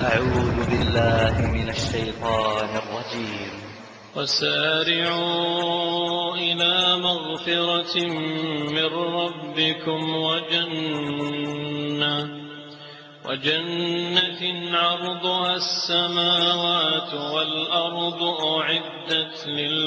أعوذ بالله من الشيطان الرجيم وسارعوا إلى مغفرة من ربكم وجنة وجنة عرضها السماوات والأرض أعدت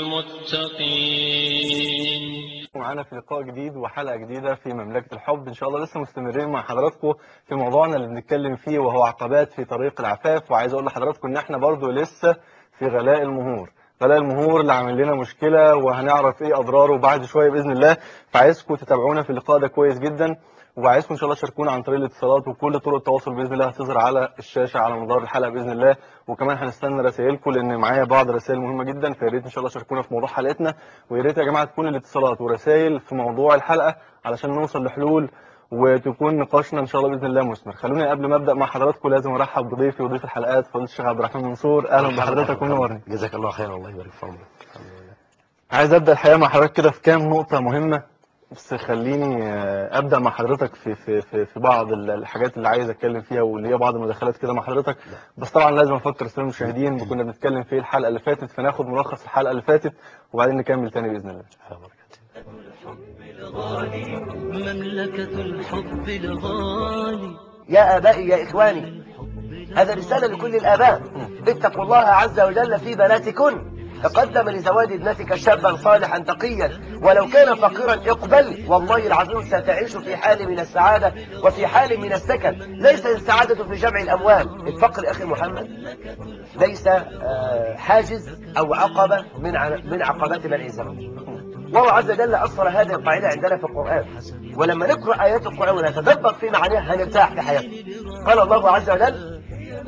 للمتقين معانا في لقاء جديد وحلقة جديدة في مملكة الحب إن شاء الله لسه مستمرين مع حضراتكم في موضوعنا اللي بنتكلم فيه وهو عقبات في طريق العفاف وعايز أقول لحضراتكم إن إحنا برضو لسه في غلاء المهور غلاء المهور اللي عامل لنا مشكلة وهنعرف إيه أضراره بعد شوية بإذن الله فعايزكم تتابعونا في اللقاء ده كويس جدا وعايزكم ان شاء الله تشاركونا عن طريق الاتصالات وكل طرق التواصل باذن الله هتظهر على الشاشه على مدار الحلقه باذن الله وكمان هنستنى رسائلكم لان معايا بعض الرسائل مهمه جدا فيا ريت ان شاء الله تشاركونا في موضوع حلقتنا ويا ريت يا جماعه تكون الاتصالات ورسائل في موضوع الحلقه علشان نوصل لحلول وتكون نقاشنا ان شاء الله باذن الله مثمر خلوني قبل ما ابدا مع حضراتكم لازم ارحب بضيفي وضيف الحلقات فضيله الشيخ عبد الرحمن منصور اهلا بحضرتك ومنورني جزاك الله خير الله يبارك في عمرك عايز ابدا الحقيقه مع حضرتك كده في كام نقطه مهمه بس خليني آه، ابدا مع حضرتك في في في, في بعض ال- الحاجات اللي عايز اتكلم فيها واللي هي بعض المداخلات كده مع حضرتك بس طبعا لازم افكر الساده المشاهدين كنا بنتكلم في الحلقه اللي فاتت فناخد ملخص الحلقه اللي فاتت وبعدين نكمل تاني باذن الله مملكة الحب الغالي يا آبائي يا إخواني هذا رسالة لكل الآباء اتقوا الله عز وجل في بناتكن تقدم لزواج ابنتك شابا صالحا تقيا ولو كان فقيرا اقبل والله العظيم ستعيش في حال من السعادة وفي حال من السكن ليس السعادة في جمع الأموال الفقر أخي محمد ليس آه، حاجز أو عقبة من ع- من عقبات منع الزواج الله عز وجل أصل هذه القاعدة عندنا في القرآن ولما نقرأ آيات القرآن ونتدبر في معانيها هنرتاح في حياتنا قال الله عز وجل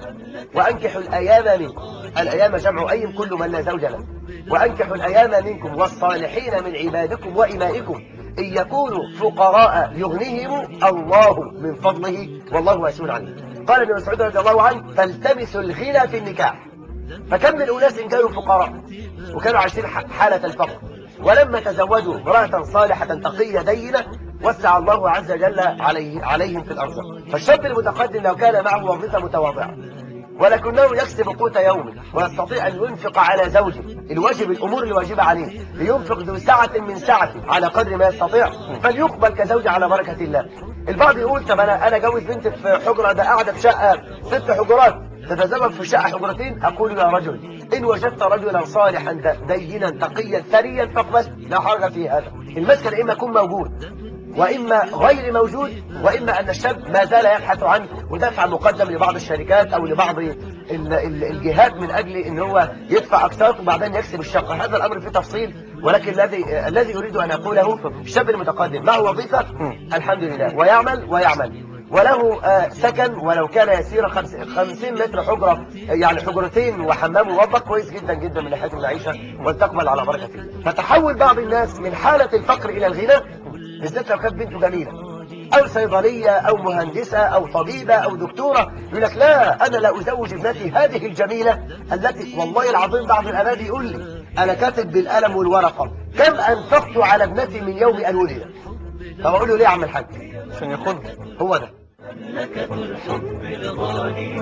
وأنكحوا الأيام منكم الأيام جمع أي كل من لا زوج له وأنكحوا الأيام منكم والصالحين من عبادكم وإمائكم إن يكونوا فقراء يغنيهم الله من فضله والله واسع عليم قال ابن مسعود رضي الله عنه فالتمسوا الغنى في النكاح فكم من أناس كانوا فقراء وكانوا عايشين ح- حالة الفقر ولما تزوجوا امرأة صالحة تقية دينة وسع الله عز وجل عليه عليهم في الأرزاق فالشاب المتقدم لو كان معه وظيفة متواضعة ولكنه يكسب قوت يومه ويستطيع أن ينفق على زوجه الواجب الأمور الواجبة عليه لينفق ذو سعة من سعته على قدر ما يستطيع فليقبل كزوج على بركة الله البعض يقول طب أنا أنا جوز بنتي في حجرة ده قاعدة في شقة ست حجرات تتزوج في شقة حجرتين أقول يا رجل إن وجدت رجلا صالحا د- دينا تقيا ثريا فاقبل لا حرج في هذا المسكن إما يكون موجود وإما غير موجود وإما أن الشاب ما زال يبحث عن ودفع مقدم لبعض الشركات أو لبعض ال- ال- الجهات من أجل أن هو يدفع أكثر وبعدين يكسب الشقة هذا الأمر فيه تفصيل ولكن الذي الذي أريد أن أقوله الشاب المتقدم معه وظيفة الحمد لله ويعمل ويعمل وله آه، سكن ولو كان يسير خمس- 50 متر حجرة يعني حجرتين وحمام ومطبخ كويس جدا جدا من ناحية المعيشة ولتقبل على بركة الله فتحول بعض الناس من حالة الفقر إلى الغنى بالذات لو كانت بنته جميلة أو صيدلية أو مهندسة أو طبيبة أو دكتورة يقول لك لا أنا لا أزوج ابنتي هذه الجميلة التي والله العظيم بعض الأباد يقول لي أنا كاتب بالقلم والورقة كم أنفقت على ابنتي من يوم أن ولدت فبقول له ليه يا عم الحاج عشان ياخدها هو ده مملكة الحب الغالي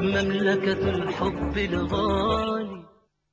مملكة الحب الغالي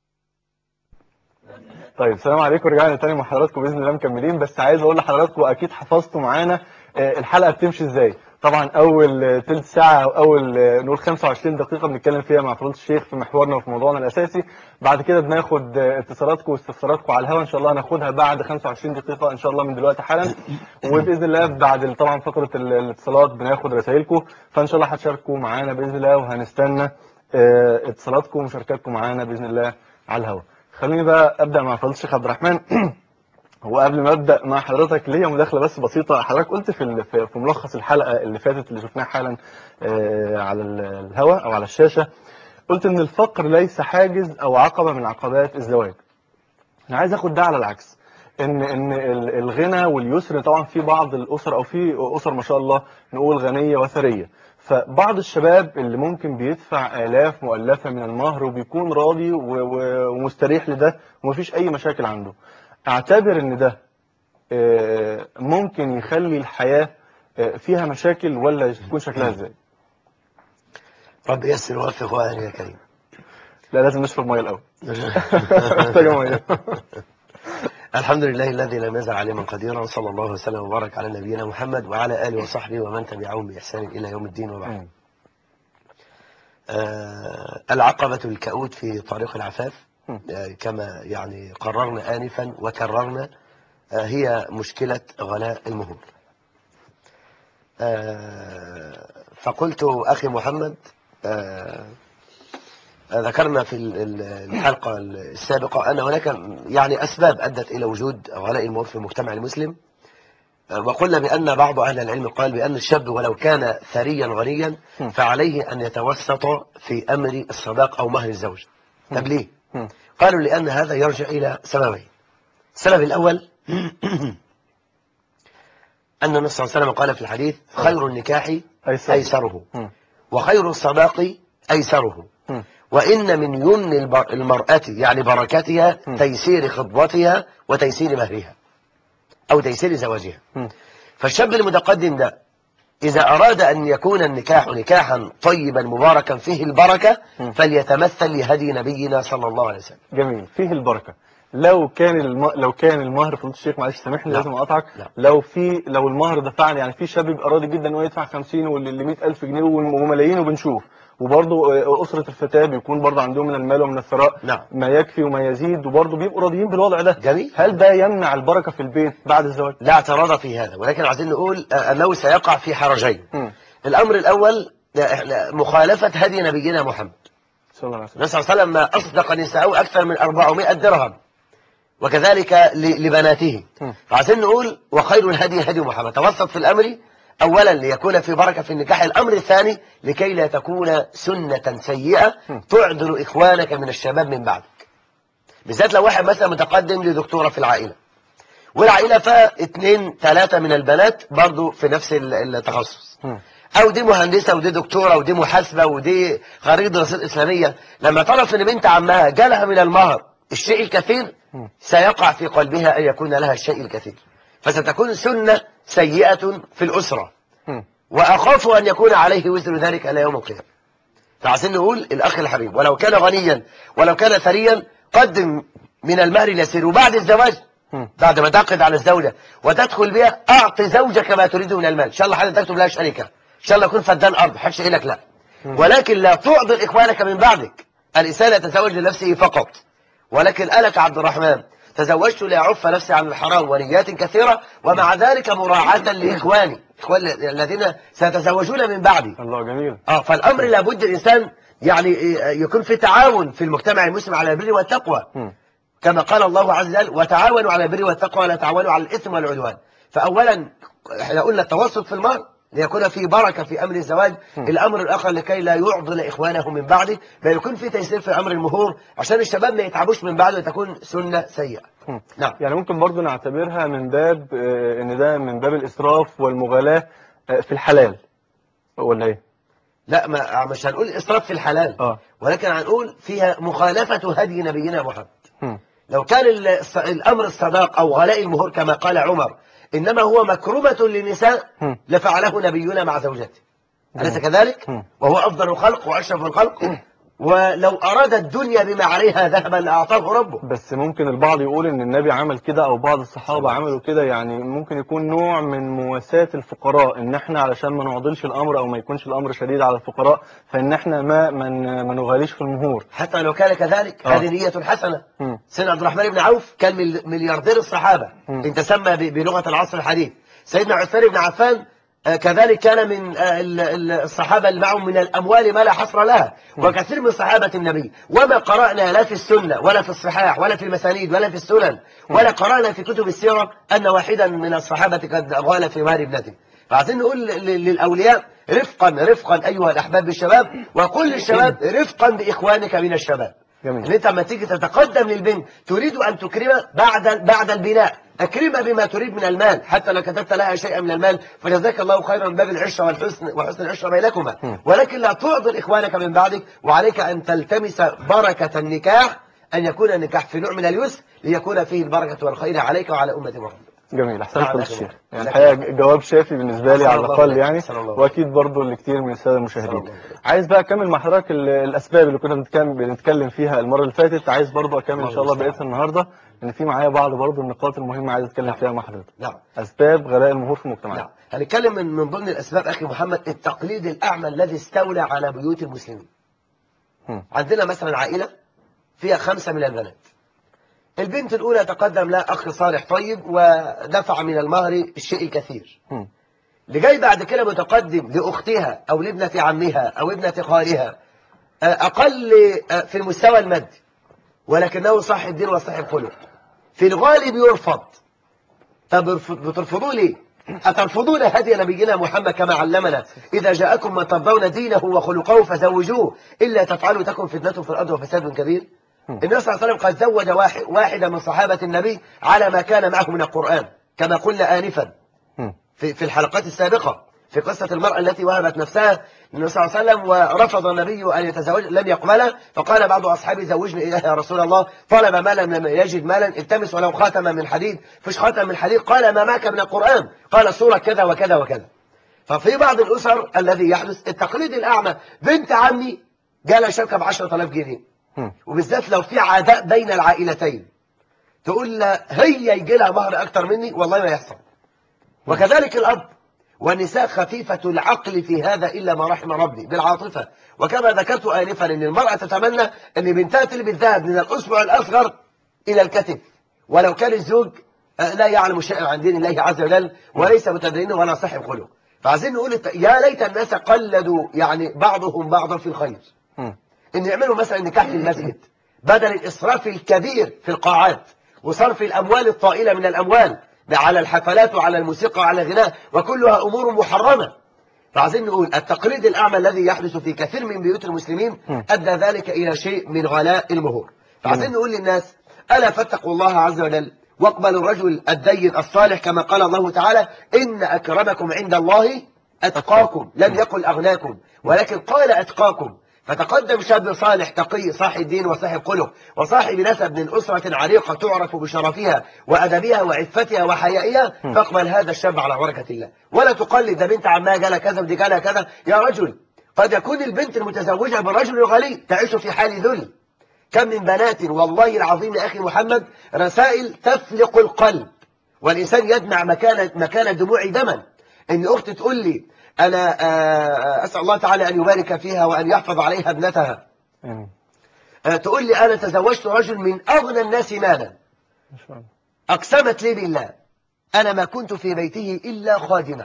طيب السلام عليكم رجعنا تاني مع حضراتكم باذن الله مكملين بس عايز اقول لحضراتكم اكيد حفظتوا معانا آه، الحلقه بتمشي ازاي طبعا اول آه، تلت ساعه او اول آه، نقول 25 دقيقه بنتكلم فيها مع فضيله الشيخ في محورنا وفي موضوعنا الاساسي بعد كده بناخد آه، اتصالاتكم واستفساراتكم على الهواء ان شاء الله هناخدها بعد 25 دقيقه ان شاء الله من دلوقتي حالا وباذن الله بعد ال- طبعا فقره ال- الاتصالات بناخد رسائلكم فان شاء الله هتشاركوا معانا باذن الله وهنستنى آه، اتصالاتكم ومشاركاتكم معانا باذن الله على الهواء خليني بقى ابدا مع فضيله الشيخ عبد الرحمن هو قبل ما ابدا مع حضرتك ليا مداخله بس بسيطه حضرتك قلت في ال- في في ملخص الحلقه اللي فاتت اللي شفناها حالا آه، على ال- الهواء او على الشاشه قلت ان الفقر ليس حاجز او عقبه من عقبات الزواج انا عايز اخد ده على العكس ان ان ال- الغنى واليسر طبعا في بعض الاسر او في اسر ما شاء الله نقول غنيه وثريه فبعض الشباب اللي ممكن بيدفع آلاف مؤلفة من المهر وبيكون راضي و- و- ومستريح لده ومفيش أي مشاكل عنده أعتبر إن ده آه، ممكن يخلي الحياة آه، فيها مشاكل ولا تكون شكلها إزاي؟ رب يسر ووفق وأهل يا كريم لا لازم نشرب ميه الاول محتاجه ميه الحمد لله الذي لم يزل عليما قديرا وصلى الله وسلم وبارك على نبينا محمد وعلى آله وصحبه ومن تبعهم بإحسان إلى يوم الدين وبعد آه العقبة الكؤوت في طريق العفاف آه كما يعني قررنا آنفا وكررنا آه هي مشكلة غلاء المهور آه فقلت أخي محمد آه ذكرنا في ال- ال- الحلقة السابقة أن هناك يعني أسباب أدت إلى وجود غلاء المهور في المجتمع المسلم وقلنا بأن بعض أهل العلم قال بأن الشاب ولو كان ثريا غنيا فعليه أن يتوسط في أمر الصداق أو مهر الزوج طب ليه؟ مم. قالوا لأن هذا يرجع إلى سببين السبب الأول أن النبي صلى الله عليه وسلم قال في الحديث خير النكاح أيسر. أيسره مم. وخير الصداق أيسره مم. وإن من يمن الب- المرأة يعني بركتها مم. تيسير خطبتها وتيسير مهرها أو تيسير زواجها مم. فالشاب المتقدم ده إذا أراد أن يكون النكاح نكاحا طيبا مباركا فيه البركة مم. فليتمثل لهدي نبينا صلى الله عليه وسلم جميل فيه البركه لو كان الم... لو كان المهر فضيله الشيخ معلش سامحني لا. لازم اقطعك لا. لو في لو المهر دفعني يعني في شاب بيبقى راضي جدا ان هو يدفع 50 واللي 100000 جنيه وملايين وبنشوف وبرضه آه، اسره الفتاه بيكون برضه عندهم من المال ومن الثراء نعم. ما يكفي وما يزيد وبرضه بيبقوا راضيين بالوضع ده جميل. هل ده يمنع البركه في البيت بعد الزواج؟ لا اعتراض في هذا ولكن عايزين نقول آه، أنه سيقع في حرجين مم. الأمر الأول آه، إحنا- مخالفة هدي نبينا محمد صلى الله عليه وسلم النبي صلى الله عليه وسلم ما أصدق نساءه أكثر من 400 درهم وكذلك ل- لبناته م. فعايزين نقول وخير الهدي هدي محمد توسط في الأمر أولا ليكون في بركة في النكاح الأمر الثاني لكي لا تكون سنة سيئة م. تعدل إخوانك من الشباب من بعدك بالذات لو واحد مثلا متقدم لدكتورة في العائلة والعائلة فيها اثنين ثلاثة من البنات برضو في نفس ال- التخصص مم. او دي مهندسه ودي دكتوره ودي محاسبه ودي خريج دراسات اسلاميه لما تعرف ان بنت عمها جالها من المهر الشيء الكثير مم. سيقع في قلبها ان يكون لها الشيء الكثير فستكون سنه سيئه في الاسره مم. واخاف ان يكون عليه وزر ذلك الى يوم القيامه فعايزين نقول الاخ الحبيب ولو كان غنيا ولو كان ثريا قدم من المهر اليسير وبعد الزواج مم. بعد ما تعقد على الزوجة وتدخل بها أعط زوجك ما تريده من المال إن شاء الله حتى تكتب لها شركة إن شاء الله يكون فدان أرض حدش لك لا ولكن لا تعضل إخوانك من بعدك الإنسان يتزوج لنفسه فقط ولكن أنا كعبد الرحمن تزوجت لأعف نفسي عن الحرام ونيات كثيرة ومع ذلك مراعاة لإخواني إخوان الذين سيتزوجون من بعدي الله جميل اه فالامر لابد الانسان يعني يكون في تعاون في المجتمع المسلم على البر والتقوى مم. كما قال الله عز وجل وتعاونوا على البر والتقوى ولا تعاونوا على الاثم والعدوان فاولا احنا قلنا التوسط في المال ليكون في بركه في امر الزواج الامر الاخر لكي لا يعضل اخوانه من بعده بل يكون في تيسير في امر المهور عشان الشباب ما يتعبوش من بعده وتكون سنه سيئه مم. نعم يعني ممكن برضه نعتبرها من باب آه، ان ده من باب الاسراف والمغالاه آه، في الحلال ولا ايه؟ لا ما مش هنقول اسراف في الحلال اه ولكن هنقول فيها مخالفه هدي نبينا محمد مم. لو كان ال- الص- الأمر الصداق أو غلاء المهور كما قال عمر إنما هو مكرمة للنساء مم. لفعله نبينا مع زوجته أليس مم. كذلك؟ مم. وهو أفضل الخلق وأشرف الخلق ولو أراد الدنيا بما عليها ذهبا لأعطاه ربه بس ممكن البعض يقول ان النبي عمل كده او بعض الصحابه عملوا كده يعني ممكن يكون نوع من مواساة الفقراء ان احنا علشان ما نعضلش الامر او ما يكونش الامر شديد على الفقراء فان احنا ما من ما نغاليش في المهور حتى لو كان كذلك آه. هذه نية حسنة مم. سيدنا عبد الرحمن بن عوف كان من ملياردير الصحابة مم. إن تسمى ب- بلغة العصر الحديث سيدنا عثمان بن عفان آه، كذلك كان من آه، ال- ال- الصحابة اللي معهم من الأموال ما لا حصر لها وكثير من صحابة النبي وما قرأنا لا في السنة ولا في الصحاح ولا في المسانيد ولا في السنن ولا قرأنا في كتب السيرة أن واحدا من الصحابة قد غال في مال ابنته فعايزين نقول ل- للأولياء رفقا رفقا أيها الأحباب بالشباب وقل للشباب رفقا بإخوانك من الشباب جميل. ان انت لما تيجي تتقدم للبنت تريد ان تكرمها بعد بعد البناء اكرمها بما تريد من المال حتى لو كتبت لها شيئا من المال فجزاك الله خيرا من باب العشره والحسن وحسن العشره بينكما ولكن لا تعضل اخوانك من بعدك وعليك ان تلتمس بركه النكاح ان يكون النكاح في نوع من اليسر ليكون فيه البركه والخير عليك وعلى امه محمد جميل احسنت نعم، يا أخي الشيخ محمد. يعني جزاك الحقيقه جواب شافي بالنسبه لي أحسن على الله الاقل إليك. يعني أحسن الله واكيد برضو لكتير من الساده أحسن المشاهدين الله إليك. عايز بقى اكمل مع حضرتك ال- الاسباب اللي كنا بنتكلم بنتكلم فيها المره اللي فاتت عايز برضو اكمل ان الله شاء الله المستعان. بقيتها النهارده ان في معايا بعض برضو النقاط المهمه عايز اتكلم نعم. فيها مع حضرتك نعم اسباب غلاء المهور في المجتمع نعم هنتكلم من من ضمن الاسباب اخي محمد التقليد الاعمى الذي استولى على بيوت المسلمين هم. عندنا مثلا عائله فيها خمسه من البنات البنت الاولى تقدم لها اخ صالح طيب ودفع من المهر الشيء الكثير هم. اللي جاي بعد كده متقدم لاختها او لابنه عمها او ابنه خالها آه، اقل آه، في المستوى المادي ولكنه صاحب دين وصاحب خلق في الغالب يرفض طب ارف- بترفضوه ليه أترفضون هدي نبينا محمد كما علمنا إذا جاءكم من ترضون دينه وخلقه فزوجوه إلا تفعلوا تكن فتنة في الأرض وفساد كبير النبي صلى الله عليه وسلم قد زوج واحد واحدة من صحابة النبي على ما كان معه من القرآن كما قلنا آنفا هم. في في الحلقات السابقة في قصة المرأة التي وهبت نفسها للنبي صلى الله عليه وسلم ورفض النبي أن يتزوج لم يقبلها فقال بعض أصحابه زوجني إياها يا رسول الله طلب مالا لم يجد مالا التمس ولو خاتما من حديد فيش خاتم من حديد قال ما معك من القرآن قال سورة كذا وكذا وكذا ففي بعض الأسر الذي يحدث التقليد الأعمى بنت عمي جالها شبكة ب 10000 جنيه هم. وبالذات لو في عداء بين العائلتين تقول لها هي يجي لها مهر أكتر مني والله ما يحصل وكذلك الأب والنساء خفيفة العقل في هذا إلا ما رحم ربي بالعاطفة وكما ذكرت آنفا أن المرأة تتمنى أن بنتها تلبس ذهب من الأسبوع الأصغر إلى الكتف ولو كان الزوج آه، لا يعلم شيئا عن دين الله عز وجل وليس متدين ولا صاحب خلق فعايزين نقول الت- يا ليت الناس قلدوا يعني بعضهم بعضا في الخير هم. ان يعملوا مثلا نكاح في المسجد بدل الاسراف الكبير في القاعات وصرف الاموال الطائله من الاموال على الحفلات وعلى الموسيقى وعلى الغناء وكلها امور محرمه فعايزين نقول التقليد الاعمى الذي يحدث في كثير من بيوت المسلمين ادى ذلك الى شيء من غلاء المهور فعايزين نقول للناس الا فاتقوا الله عز وجل واقبلوا الرجل الدين الصالح كما قال الله تعالى ان اكرمكم عند الله اتقاكم لم يقل اغناكم ولكن قال اتقاكم فتقدم شاب صالح تقي صاحب دين وصاحب خلق وصاحب نسب من أسرة عريقة تعرف بشرفها وأدبها وعفتها وحيائها فاقبل هذا الشاب على بركة الله ولا تقلد ده بنت عمها جالها كذا ودي جالها كذا يا رجل قد يكون البنت المتزوجة بالرجل غني تعيش في حال ذل كم من بنات والله العظيم يا أخي محمد رسائل تفلق القلب والإنسان يدمع مكان مكان دموع دما إن أختي تقول لي أنا آه، أسأل الله تعالى أن يبارك فيها وأن يحفظ عليها ابنتها آمين. آه، تقول لي أنا تزوجت رجل من أغنى الناس مالا ما شاء الله أقسمت لي بالله أنا ما كنت في بيته إلا خادمة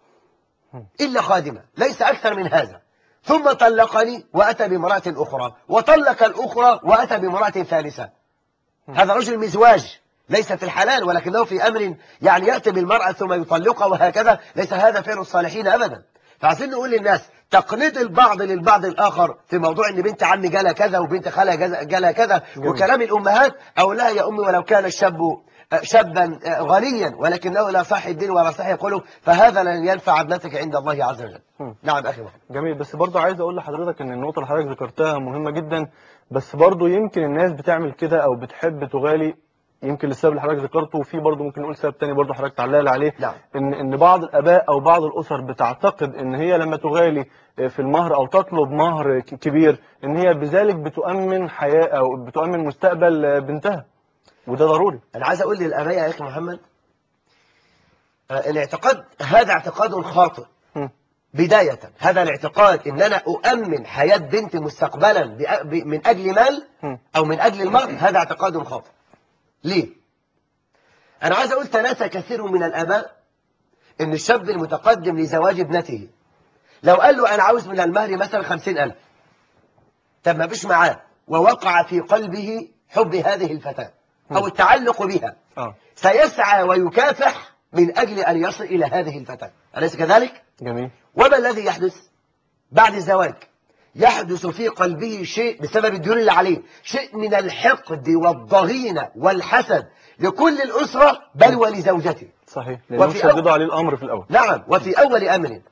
إلا خادمة ليس أكثر من هذا ثم طلقني وأتى بامرأة أخرى وطلق الأخرى وأتى بامرأة ثالثة هذا رجل مزواج ليس في الحلال ولكنه في أمر يعني يأتي بالمرأة ثم يطلقها وهكذا ليس هذا فعل الصالحين أبدا فعايزين نقول للناس تقليد البعض للبعض الآخر في موضوع أن بنت عمي جالها كذا وبنت خالها جز- جالها كذا وكلام الأمهات أو لا يا أمي ولو كان الشاب آه، شابا آه، غنيا ولكنه لا صاحب دين ولا صاحب خلق فهذا لن ينفع ابنتك عند الله عز وجل مم. نعم أخي محمد جميل بس برضو عايز اقول لحضرتك ان النقطه اللي حضرتك ذكرتها مهمه جدا بس برضو يمكن الناس بتعمل كده او بتحب تغالي يمكن للسبب اللي حضرتك ذكرته وفي برضو ممكن نقول سبب تاني برضو حضرتك تعلق عليه نعم. ان ان بعض الاباء او بعض الاسر بتعتقد ان هي لما تغالي في المهر او تطلب مهر ك- كبير ان هي بذلك بتؤمن حياه او بتؤمن مستقبل بنتها وده ضروري أنا عايز أقول للأباء يا أخي محمد آه، الاعتقاد هذا اعتقاد خاطئ مم. بداية هذا الاعتقاد ان انا اؤمن حياة بنتي مستقبلا بأ- ب- من اجل مال مم. او من اجل المال هذا اعتقاد خاطئ ليه انا عايز اقول تناسى كثير من الاباء ان الشاب المتقدم لزواج ابنته لو قال له انا عاوز من المهر مثلا خمسين الف طب ما فيش معاه ووقع في قلبه حب هذه الفتاة او التعلق بها اه سيسعى ويكافح من اجل ان يصل الى هذه الفتاة اليس كذلك جميل وما الذي يحدث بعد الزواج يحدث في قلبه شيء بسبب الديون اللي عليه شيء من الحقد والضغينة والحسد لكل الأسرة بل ولزوجته صحيح لانهم وفي شددوا عليه الامر في الاول نعم وفي أول أمر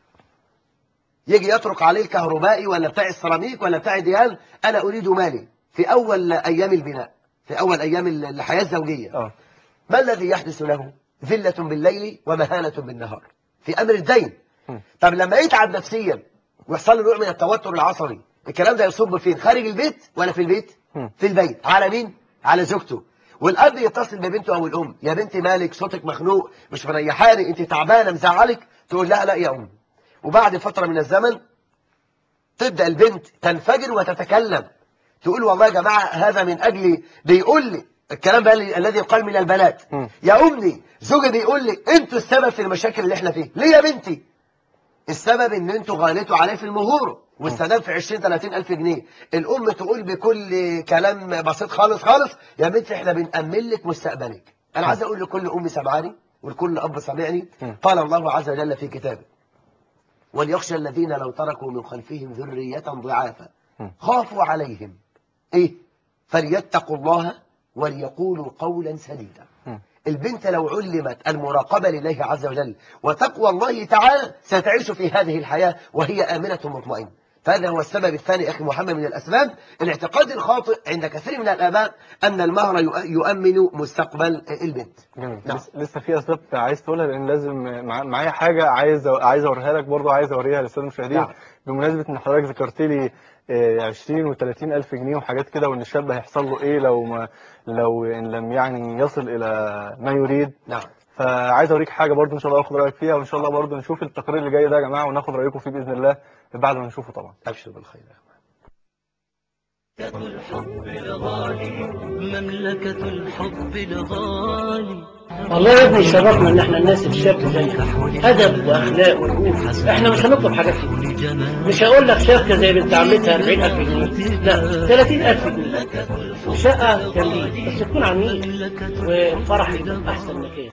يجي يترك عليه الكهربائي ولا بتاع السيراميك ولا بتاع ديان أنا أريد مالي في أول أيام البناء في أول أيام الحياة الزوجية اه ما الذي يحدث له ذلة بالليل ومهانة بالنهار في أمر الدين مم. طب لما يتعب نفسيا ويحصل له نوع من التوتر العصبي الكلام ده يصب فين خارج البيت ولا في البيت مم. في البيت على مين على زوجته والاب يتصل ببنته او الام يا بنتي مالك صوتك مخنوق مش مريحاني انت تعبانه مزعلك تقول لا لا يا ام وبعد فتره من الزمن تبدا البنت تنفجر وتتكلم تقول والله يا جماعه هذا من اجل بيقول لي الكلام بقى اللي- الذي يقال من البنات مم. يا امي زوجي بيقول لي انتوا السبب في المشاكل اللي احنا فيه ليه يا بنتي السبب ان انتوا غاليتوا عليه في المهور والسداد في 20 30 الف جنيه الام تقول بكل كلام بسيط خالص خالص يا بنتي احنا بنأمن لك مستقبلك انا عايز اقول لكل ام سمعاني ولكل اب سمعني مم. قال الله عز وجل في كتابه وليخشى الذين لو تركوا من خلفهم ذرية ضعافا مم. خافوا عليهم ايه فليتقوا الله وليقولوا قولا سديدا مم. البنت لو علمت المراقبة لله عز وجل وتقوى الله تعالى ستعيش في هذه الحياة وهي آمنة مطمئنة فهذا هو السبب الثاني أخي محمد من الأسباب الاعتقاد الخاطئ عند كثير من الآباء أن المهر يؤ- يؤمن مستقبل البنت جميل نعم. لس- لسه في اسباب عايز تقولها لان لازم مع- معايا حاجه عايز أ- عايز اوريها لك برضه عايز اوريها للساده المشاهدين نعم. بمناسبه ان حضرتك ذكرت لي آه، 20 و30 الف جنيه وحاجات كده وان الشاب هيحصل له ايه لو ما لو ان لم يعني يصل الى ما يريد نعم فعايز اوريك حاجه برضه ان شاء الله اخد رايك فيها وان شاء الله برضه نشوف التقرير اللي جاي ده يا جماعه وناخد رايكم فيه باذن الله بعد ما نشوفه طبعا أبشر بالخير يا أخوان. الحب الغالي مملكة الحب الغالي والله يا ابني شرفنا ان احنا الناس الشاب زيك ادب واخلاق ورجول احنا مش هنطلب حاجات كتير جمال مش هقول لك شبكه زي بنت عمتها 40000 جنيه لا 30000 جنيه شقه جميل بس تكون على النيل والفرح يبقى احسن من كده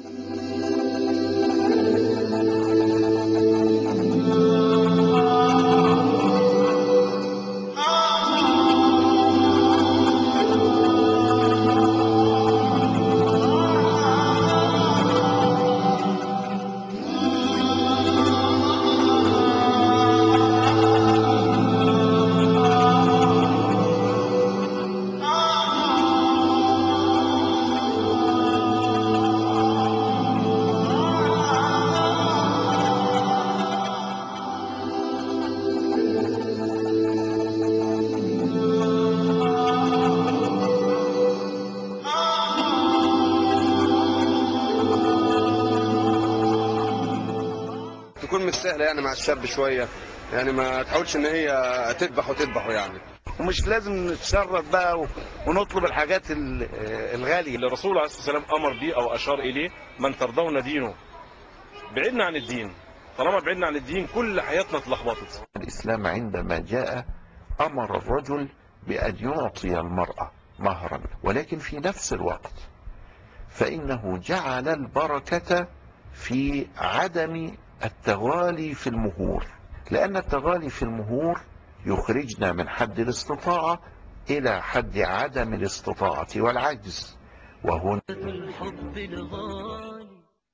تكون مش سهله يعني مع الشاب شويه يعني ما تحاولش ان هي تذبح وتذبحه يعني ومش لازم نتشرف بقى و- ونطلب الحاجات ال- الغالية اللي الرسول عليه الصلاه والسلام امر به او اشار اليه من ترضون دينه بعدنا عن الدين طالما بعدنا عن الدين كل حياتنا اتلخبطت الإسلام عندما جاء أمر الرجل بأن يعطي المرأة مهرا ولكن في نفس الوقت فإنه جعل البركة في عدم التغالي في المهور لأن التغالي في المهور يخرجنا من حد الاستطاعة إلى حد عدم الاستطاعة والعجز وهنا الحب الغالي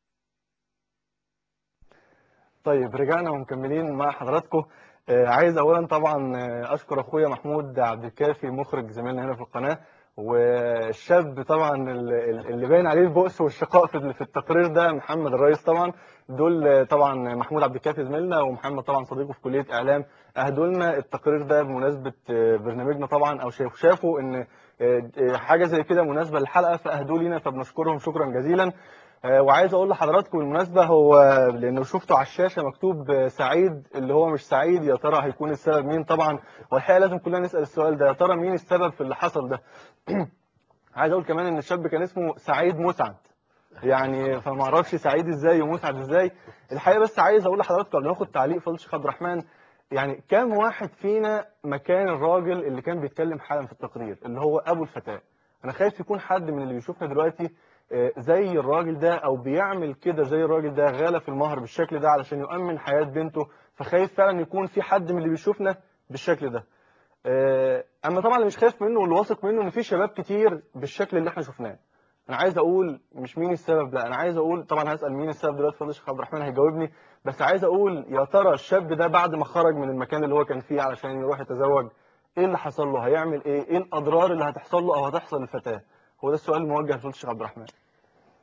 طيب رجعنا ومكملين مع حضراتكم آه، عايز اولا طبعا آه، اشكر اخويا محمود عبد الكافي مخرج زميلنا هنا في القناه والشاب طبعا ال- ال- اللي باين عليه البؤس والشقاء في في التقرير ده محمد الرئيس طبعا دول آه، طبعا محمود عبد الكافي زميلنا ومحمد طبعا صديقه في كليه اعلام اهدوا لنا التقرير ده بمناسبه آه، برنامجنا طبعا او شافوا شافوا ان آه، آه، حاجه زي كده مناسبه للحلقه فاهدوا لينا فبنشكرهم شكرا جزيلا آه، وعايز اقول لحضراتكم بالمناسبه هو لانه شفته على الشاشه مكتوب آه، سعيد اللي هو مش سعيد يا ترى هيكون السبب مين طبعا والحقيقه لازم كلنا نسال السؤال ده يا ترى مين السبب في اللي حصل ده عايز اقول كمان ان الشاب كان اسمه سعيد مسعد يعني فما اعرفش سعيد ازاي ومسعد ازاي الحقيقه بس عايز اقول لحضراتكم قبل ما ناخد تعليق فضل الشيخ عبد الرحمن يعني كام واحد فينا مكان الراجل اللي كان بيتكلم حالا في التقرير اللي هو ابو الفتاه انا خايف يكون حد من اللي بيشوفنا دلوقتي آه، زي الراجل ده او بيعمل كده زي الراجل ده غالى في المهر بالشكل ده علشان يؤمن حياة بنته فخايف فعلا يكون في حد من اللي بيشوفنا بالشكل ده آه، اما طبعا اللي مش خايف منه واللي واثق منه ان في شباب كتير بالشكل اللي احنا شفناه انا عايز اقول مش مين السبب لا انا عايز اقول طبعا هسال مين السبب دلوقتي فضل الشيخ عبد الرحمن هيجاوبني بس عايز اقول يا ترى الشاب ده بعد ما خرج من المكان اللي هو كان فيه علشان يروح يتزوج ايه اللي حصل له هيعمل ايه ايه الاضرار اللي هتحصل له او هتحصل للفتاه هو ده السؤال الموجه لفضل الشيخ عبد الرحمن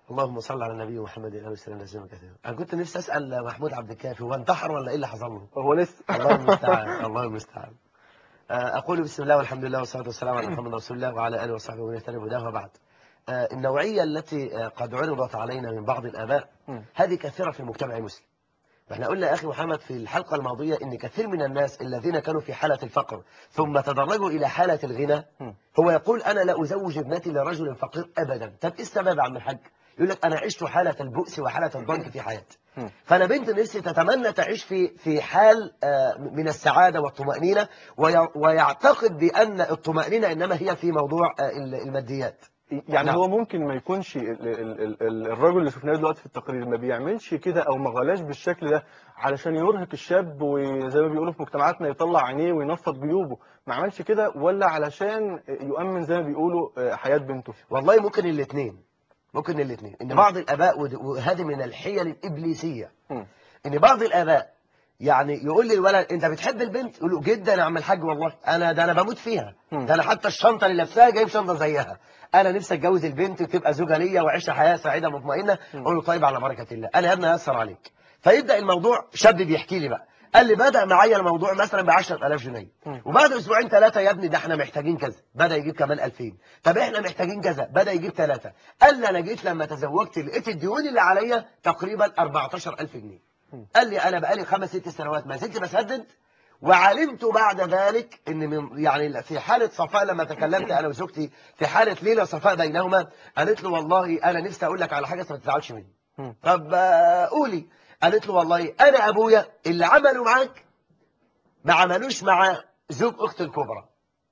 اللهم صل على النبي محمد وعلى اله وسلم تسليما كثيرا انا كنت نفسي اسال محمود عبد الكافي هو انتحر ولا ايه اللي حصل له هو لسه الله المستعان الله المستعان آه، أقول بسم الله والحمد لله والصلاة والسلام على محمد رسول الله وعلى آله وصحبه ومن يهتدي بهداه وبعد آه، النوعية التي آه، قد عرضت علينا من بعض الآباء مم. هذه كثيرة في المجتمع المسلم احنا قلنا يا أخي محمد في الحلقة الماضية إن كثير من الناس الذين كانوا في حالة الفقر ثم تدرجوا إلى حالة الغنى مم. هو يقول أنا لا أزوج ابنتي لرجل فقير أبدا طب إيه السبب يا عم الحاج يقول لك أنا عشت حالة البؤس وحالة الضنك في حياتي مم. فانا بنت نفسي تتمنى تعيش في في حال آه، من السعاده والطمانينه وي- ويعتقد بان الطمانينه انما هي في موضوع آه، الماديات يعني نعم. هو ممكن ما يكونش ال- ال- ال- ال- الراجل اللي شفناه دلوقتي في التقرير ما بيعملش كده او ما غلاش بالشكل ده علشان يرهق الشاب وزي ما بيقولوا في مجتمعاتنا يطلع عينيه وينفض جيوبه ما عملش كده ولا علشان يؤمن زي ما بيقولوا آه، حياة بنته والله ممكن الاثنين ممكن الاثنين ان بعض الاباء ود- وهذه من الحيل الابليسيه مم. ان بعض الاباء يعني يقول للولد انت بتحب البنت يقول له جدا يا عم الحاج والله انا ده انا بموت فيها مم. ده انا حتى الشنطه اللي لابساها جايب شنطه زيها انا نفسي اتجوز البنت وتبقى زوجه ليا واعيش حياه سعيده مطمئنه اقول له طيب على بركه الله انا يا ابني ايسر عليك فيبدا الموضوع شاب بيحكي لي بقى قال لي بدا معايا الموضوع مثلا ب 10000 جنيه مم. وبعد اسبوعين ثلاثه يا ابني ده احنا محتاجين كذا بدا يجيب كمان 2000 طب احنا محتاجين كذا بدا يجيب ثلاثه قال لي انا جيت لما تزوجت لقيت الديون اللي عليا تقريبا 14000 جنيه قال لي انا بقالي خمس ست سنوات ما زلت بسدد وعلمت بعد ذلك ان من يعني في حاله صفاء لما تكلمت انا وزوجتي في حاله ليله صفاء بينهما قالت له والله انا نفسي اقول لك على حاجه بس ما تزعلش مني مم. طب آه، قولي قالت له والله انا ابويا اللي عمله معاك ما عملوش مع زوج اختي الكبرى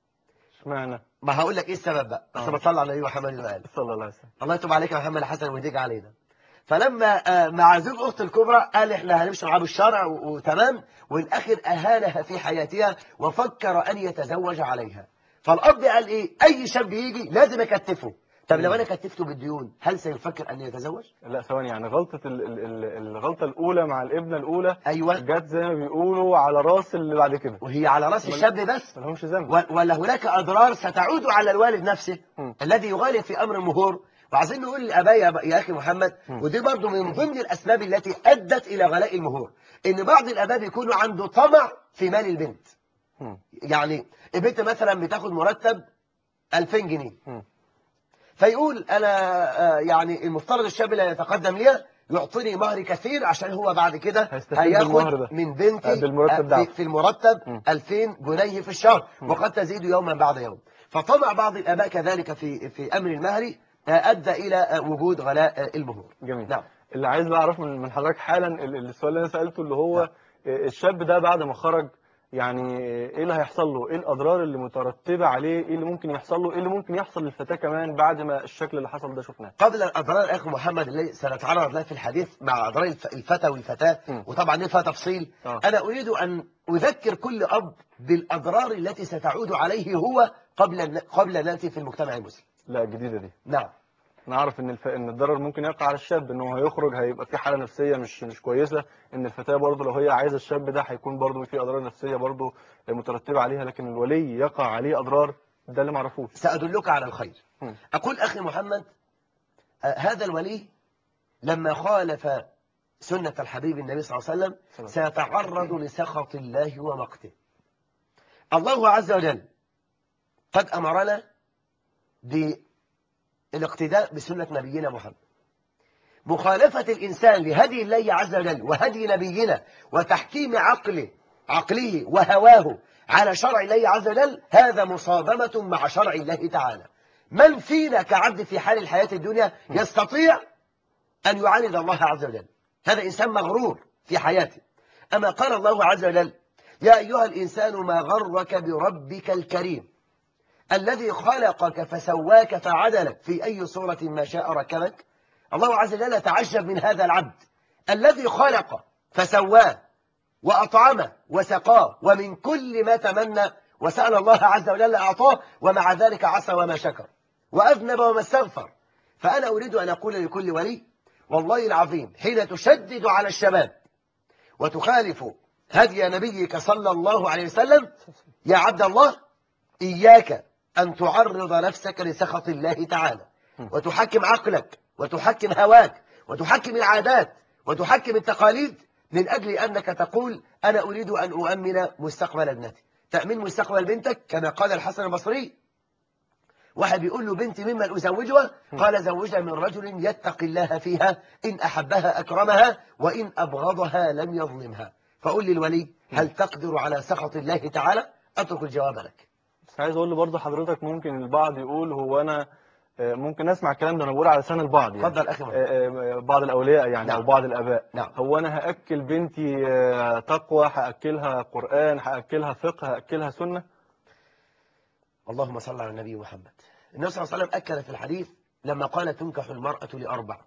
اشمعنى ما هقول لك ايه السبب بقى بس آه. بصلي على النبي محمد وقال صلى الله عليه وسلم الله يتوب عليك يا محمد حسن ويهديك علينا فلما آه، مع زوج اخت الكبرى قال احنا هنمشي معاه بالشرع و- وتمام والاخر اهانها في حياتها وفكر ان يتزوج عليها فالاب قال ايه اي شاب يجي لازم اكتفه طب لو انا كتفته بالديون هل سيفكر ان يتزوج لا ثواني يعني غلطة ال- ال- ال- الغلطة الأولى مع الابنة الأولى ايوه جت زي ما بيقولوا على راس اللي بعد كده وهي على راس الشاب بس ما لهمش ذنب و- ولا هناك اضرار ستعود على الوالد نفسه مم. الذي يغالي في امر المهور وعايزين نقول للاباء يا, يا اخي محمد مم. ودي برضو من ضمن الاسباب التي ادت الى غلاء المهور ان بعض الاباء بيكونوا عنده طمع في مال البنت مم. يعني البنت مثلا بتاخد مرتب 2000 جنيه مم. فيقول انا آه، يعني المفترض الشاب اللي يتقدم لي يعطيني مهر كثير عشان هو بعد كده هيستفيد بالمهر هياخد ده. من بنتي آه، بالمرتب آه، ده. في, في المرتب مم. 2000 جنيه في الشهر وقد تزيد يوما بعد يوم فطمع بعض الاباء كذلك في في امر المهر آه، ادى الى آه، وجود غلاء آه، المهور جميل نعم اللي عايز بقى اعرفه من من حضرتك حالا ال- ال- السؤال اللي انا سالته اللي هو نعم. الشاب ده بعد ما خرج يعني ايه اللي هيحصل له ايه الاضرار اللي مترتبه عليه ايه اللي ممكن يحصل له ايه اللي ممكن يحصل للفتاه كمان بعد ما الشكل اللي حصل ده شفناه قبل الاضرار اخي محمد اللي سنتعرض لها في الحديث مع اضرار الف- الفتى والفتاه مم. وطبعا دي فيها تفصيل آه. انا اريد ان اذكر كل اب بالاضرار التي ستعود عليه هو قبل أن- قبل ان ناتي في المجتمع المسلم لا الجديده دي نعم نعرف ان الف... ان الضرر ممكن يقع على الشاب ان هو هيخرج هيبقى في حاله نفسيه مش مش كويسه ان الفتاه برضه لو هي عايزه الشاب ده هيكون برضه في اضرار نفسيه برضه مترتبه عليها لكن الولي يقع عليه اضرار ده اللي معرفوش سأدلك على الخير مم. أقول أخي محمد آه، هذا الولي لما خالف سنة الحبيب النبي صلى الله عليه وسلم سيتعرض لسخط الله ومقته الله عز وجل قد أمرنا بالاقتداء بسنة نبينا محمد مخالفة الإنسان لهدي الله عز وجل وهدي نبينا وتحكيم عقله عقله وهواه على شرع الله عز وجل هذا مصادمة مع شرع الله تعالى من فينا كعبد في حال الحياة الدنيا يستطيع أن يعاند الله عز وجل هذا إنسان مغرور في حياته أما قال الله عز وجل يا أيها الإنسان ما غرك بربك الكريم الذي خلقك فسواك فعدلك في أي صورة ما شاء ركبك الله عز وجل تعجب من هذا العبد الذي خلق فسواه وأطعمه وسقاه ومن كل ما تمنى وسأل الله عز وجل أعطاه ومع ذلك عصى وما شكر وأذنب وما استغفر فأنا أريد أن أقول لكل ولي والله العظيم حين تشدد على الشباب وتخالف هدي نبيك صلى الله عليه وسلم يا عبد الله إياك أن تعرض نفسك لسخط الله تعالى وتحكم عقلك وتحكم هواك وتحكم العادات وتحكم التقاليد من أجل أنك تقول أنا أريد أن أؤمن مستقبل ابنتي تأمين مستقبل بنتك كما قال الحسن البصري واحد بيقول له بنتي ممن أزوجها قال زوجها من رجل يتقي الله فيها إن أحبها أكرمها وإن أبغضها لم يظلمها فقل للولي هل تقدر على سخط الله تعالى أترك الجواب لك بس عايز اقول برضه حضرتك ممكن البعض يقول هو انا آه، ممكن اسمع الكلام ده انا بقول على لسان البعض يعني اتفضل أخي محمد. آه، آه، بعض الاولياء يعني نعم. او بعض الاباء نعم. هو انا هاكل بنتي آه، تقوى هاكلها قران هاكلها فقه هاكلها سنه اللهم صل على النبي محمد النبي صلى الله عليه وسلم أكد في الحديث لما قال تنكح المرأة لأربع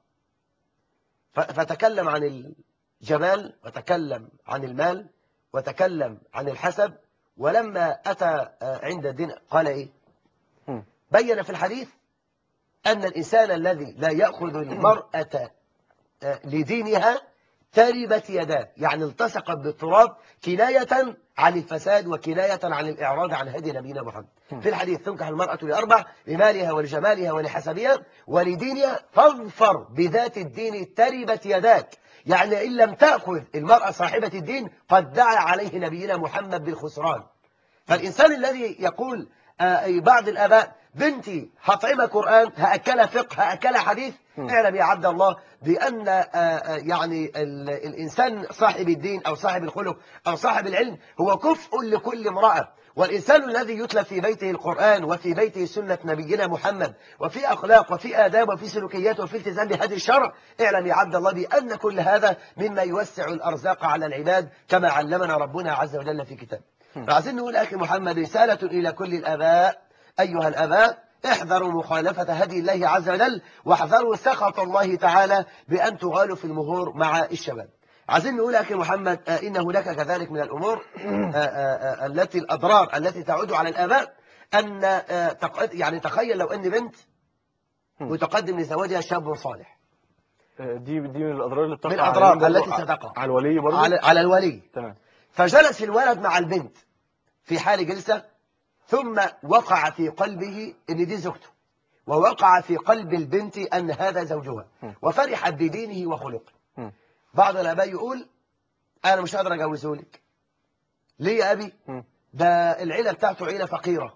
ف- فتكلم عن الجمال وتكلم عن المال وتكلم عن الحسب ولما أتى آه، عند الدين قال إيه مم. بين في الحديث أن الإنسان الذي لا يأخذ المرأة آه، لدينها تربت يداه يعني التصقت بالتراب كناية عن الفساد وكناية عن الإعراض عن هدي نبينا محمد في الحديث تنكح المرأة لأربع لمالها ولجمالها ولحسبها ولدينها فاظفر بذات الدين تربت يداك يعني إن لم تأخذ المرأة صاحبة الدين قد دعا عليه نبينا محمد بالخسران فالإنسان الذي يقول آه، بعض الآباء بنتي هطعمها قرآن هأكلها فقه هأكلها حديث اعلم يا عبد الله بأن آه، آه، يعني ال- الإنسان صاحب الدين أو صاحب الخلق أو صاحب العلم هو كفء لكل امرأة والإنسان الذي يتلى في بيته القرآن وفي بيته سنة نبينا محمد وفي أخلاق وفي آداب وفي سلوكيات وفي التزام بهدي الشرع اعلم يا عبد الله بأن كل هذا مما يوسع الأرزاق على العباد كما علمنا ربنا عز وجل في كتابه فعايزين نقول أخي محمد رسالة إلى كل الآباء أيها الآباء احذروا مخالفة هدي الله عز وجل واحذروا سخط الله تعالى بأن تغالوا في المهور مع الشباب عايزين نقول أخي محمد آه، إن هناك كذلك من الأمور آه، آه، آه، التي الأضرار التي تعود على الآباء أن آه، تق- يعني تخيل لو أن بنت وتقدم لزواجها شاب صالح آه، دي دي من الاضرار اللي بتقع من الأضرار عليه برضه التي ع- ستقع. على الولي برضه على, على الولي تمام فجلس الولد مع البنت في حال جلسة ثم وقع في قلبه ان دي زوجته ووقع في قلب البنت ان هذا زوجها وفرحت بدينه وخلقه مم. بعض الاباء يقول انا مش قادر اجوزه لك ليه يا ابي مم. ده العيله بتاعته عيله فقيره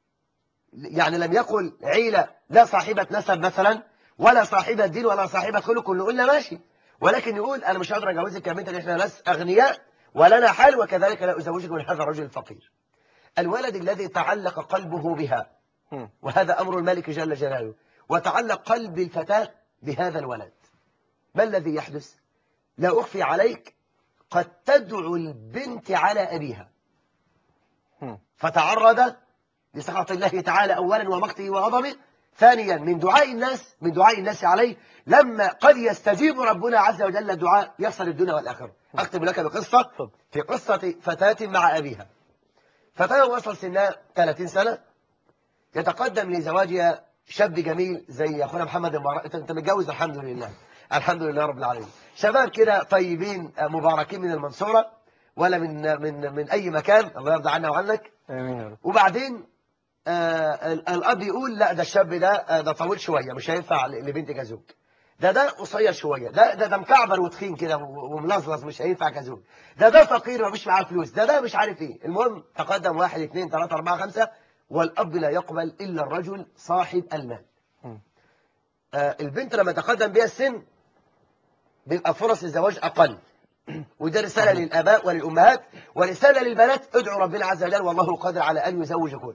يعني لم يقل عيله لا صاحبه نسب مثلا ولا صاحبه دين ولا صاحبه خلق نقول له ماشي ولكن يقول انا مش قادر اجوزك يا بنت لأن احنا ناس اغنياء ولنا حال وكذلك لا ازوجك من هذا الرجل الفقير الولد الذي تعلق قلبه بها مم. وهذا أمر الملك جل جلاله وتعلق قلب الفتاة بهذا الولد ما الذي يحدث لا أخفي عليك قد تدعو البنت على أبيها مم. فتعرض لسخط الله تعالى أولا ومقته وغضبه ثانيا من دعاء الناس من دعاء الناس عليه لما قد يستجيب ربنا عز وجل الدعاء يصل الدنيا والآخرة أختم لك بقصة اتفضل. في قصة فتاة مع أبيها فتاة وصل سنها 30 سنة يتقدم لزواجها شاب جميل زي اخونا محمد المبارك انت أنت متجوز الحمد لله الحمد لله رب العالمين شباب كده طيبين آه، مباركين من المنصورة ولا من من من اي مكان الله يرضى عنا وعنك امين يا رب وبعدين آه ال- الاب يقول لا ده الشاب ده آه ده طويل شويه مش هينفع ل- لبنت كزوج ده ده قصير شويه ده ده ده مكعبر وتخين كده و- وملظلظ مش هينفع كزوج ده ده فقير مفيش معاه فلوس ده ده مش عارف ايه المهم تقدم واحد اثنين ثلاثة أربعة خمسة والأب لا يقبل إلا الرجل صاحب المال مم. آه البنت لما تقدم بها السن بيبقى فرص الزواج أقل وده رسالة للآباء وللأمهات ورسالة للبنات ادعوا ربنا عز وجل والله قادر على أن يزوجكن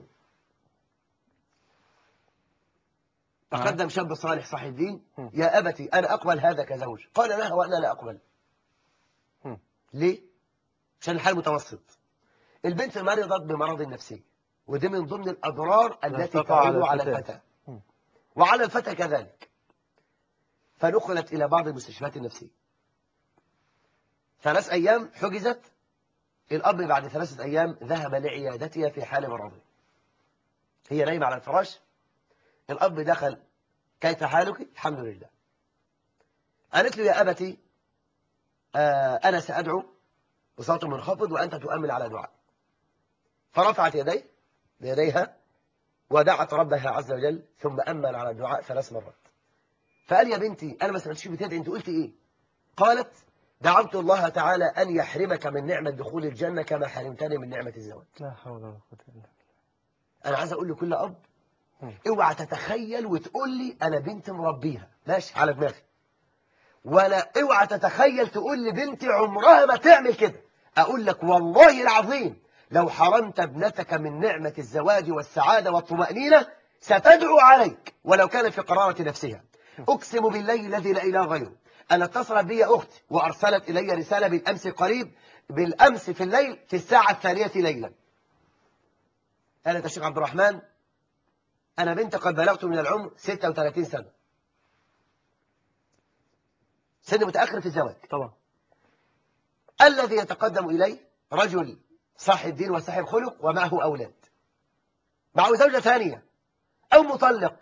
تقدم شاب صالح صاحب الدين مم. يا أبتي أنا أقبل هذا كزوج قال لا وأنا لا أقبل مم. ليه؟ عشان الحال متوسط البنت مرضت بمرض نفسي ودي من ضمن الأضرار التي تقع على تعود على الفتاة. الفتاة مم. وعلى الفتى كذلك فنقلت إلى بعض المستشفيات النفسية ثلاث أيام حجزت الأب بعد ثلاثة أيام ذهب لعيادتها في حال مرضه هي نايمة على الفراش الأب دخل كيف حالك؟ الحمد لله قالت له يا أبتي آه أنا سأدعو بصوت منخفض وأنت تؤمن على دعاء فرفعت يديه بيديها ودعت ربها عز وجل ثم أمن على الدعاء ثلاث مرات فقال يا بنتي انا ما سمعتش بتدعي انت قلت ايه قالت دعوت الله تعالى ان يحرمك من نعمه دخول الجنه كما حرمتني من نعمه الزواج لا حول ولا قوة إلا بالله انا عايز اقول لكل اب مم. اوعى تتخيل وتقول لي انا بنت مربيها ماشي على دماغي ولا اوعى تتخيل تقول لي بنتي عمرها ما تعمل كده اقول لك والله العظيم لو حرمت ابنتك من نعمة الزواج والسعادة والطمأنينة ستدعو عليك ولو كان في قرارة نفسها أقسم بالله الذي لا إله غيره أن اتصلت بي أختي وأرسلت إلي رسالة بالأمس قريب بالأمس في الليل في الساعة الثانية ليلا قالت يا شيخ عبد الرحمن أنا بنت قد بلغت من العمر 36 سنة سن متأخر في الزواج طبعا الذي يتقدم إليه رجل صاحب دين وصاحب خلق ومعه أولاد معه زوجة ثانية أو مطلق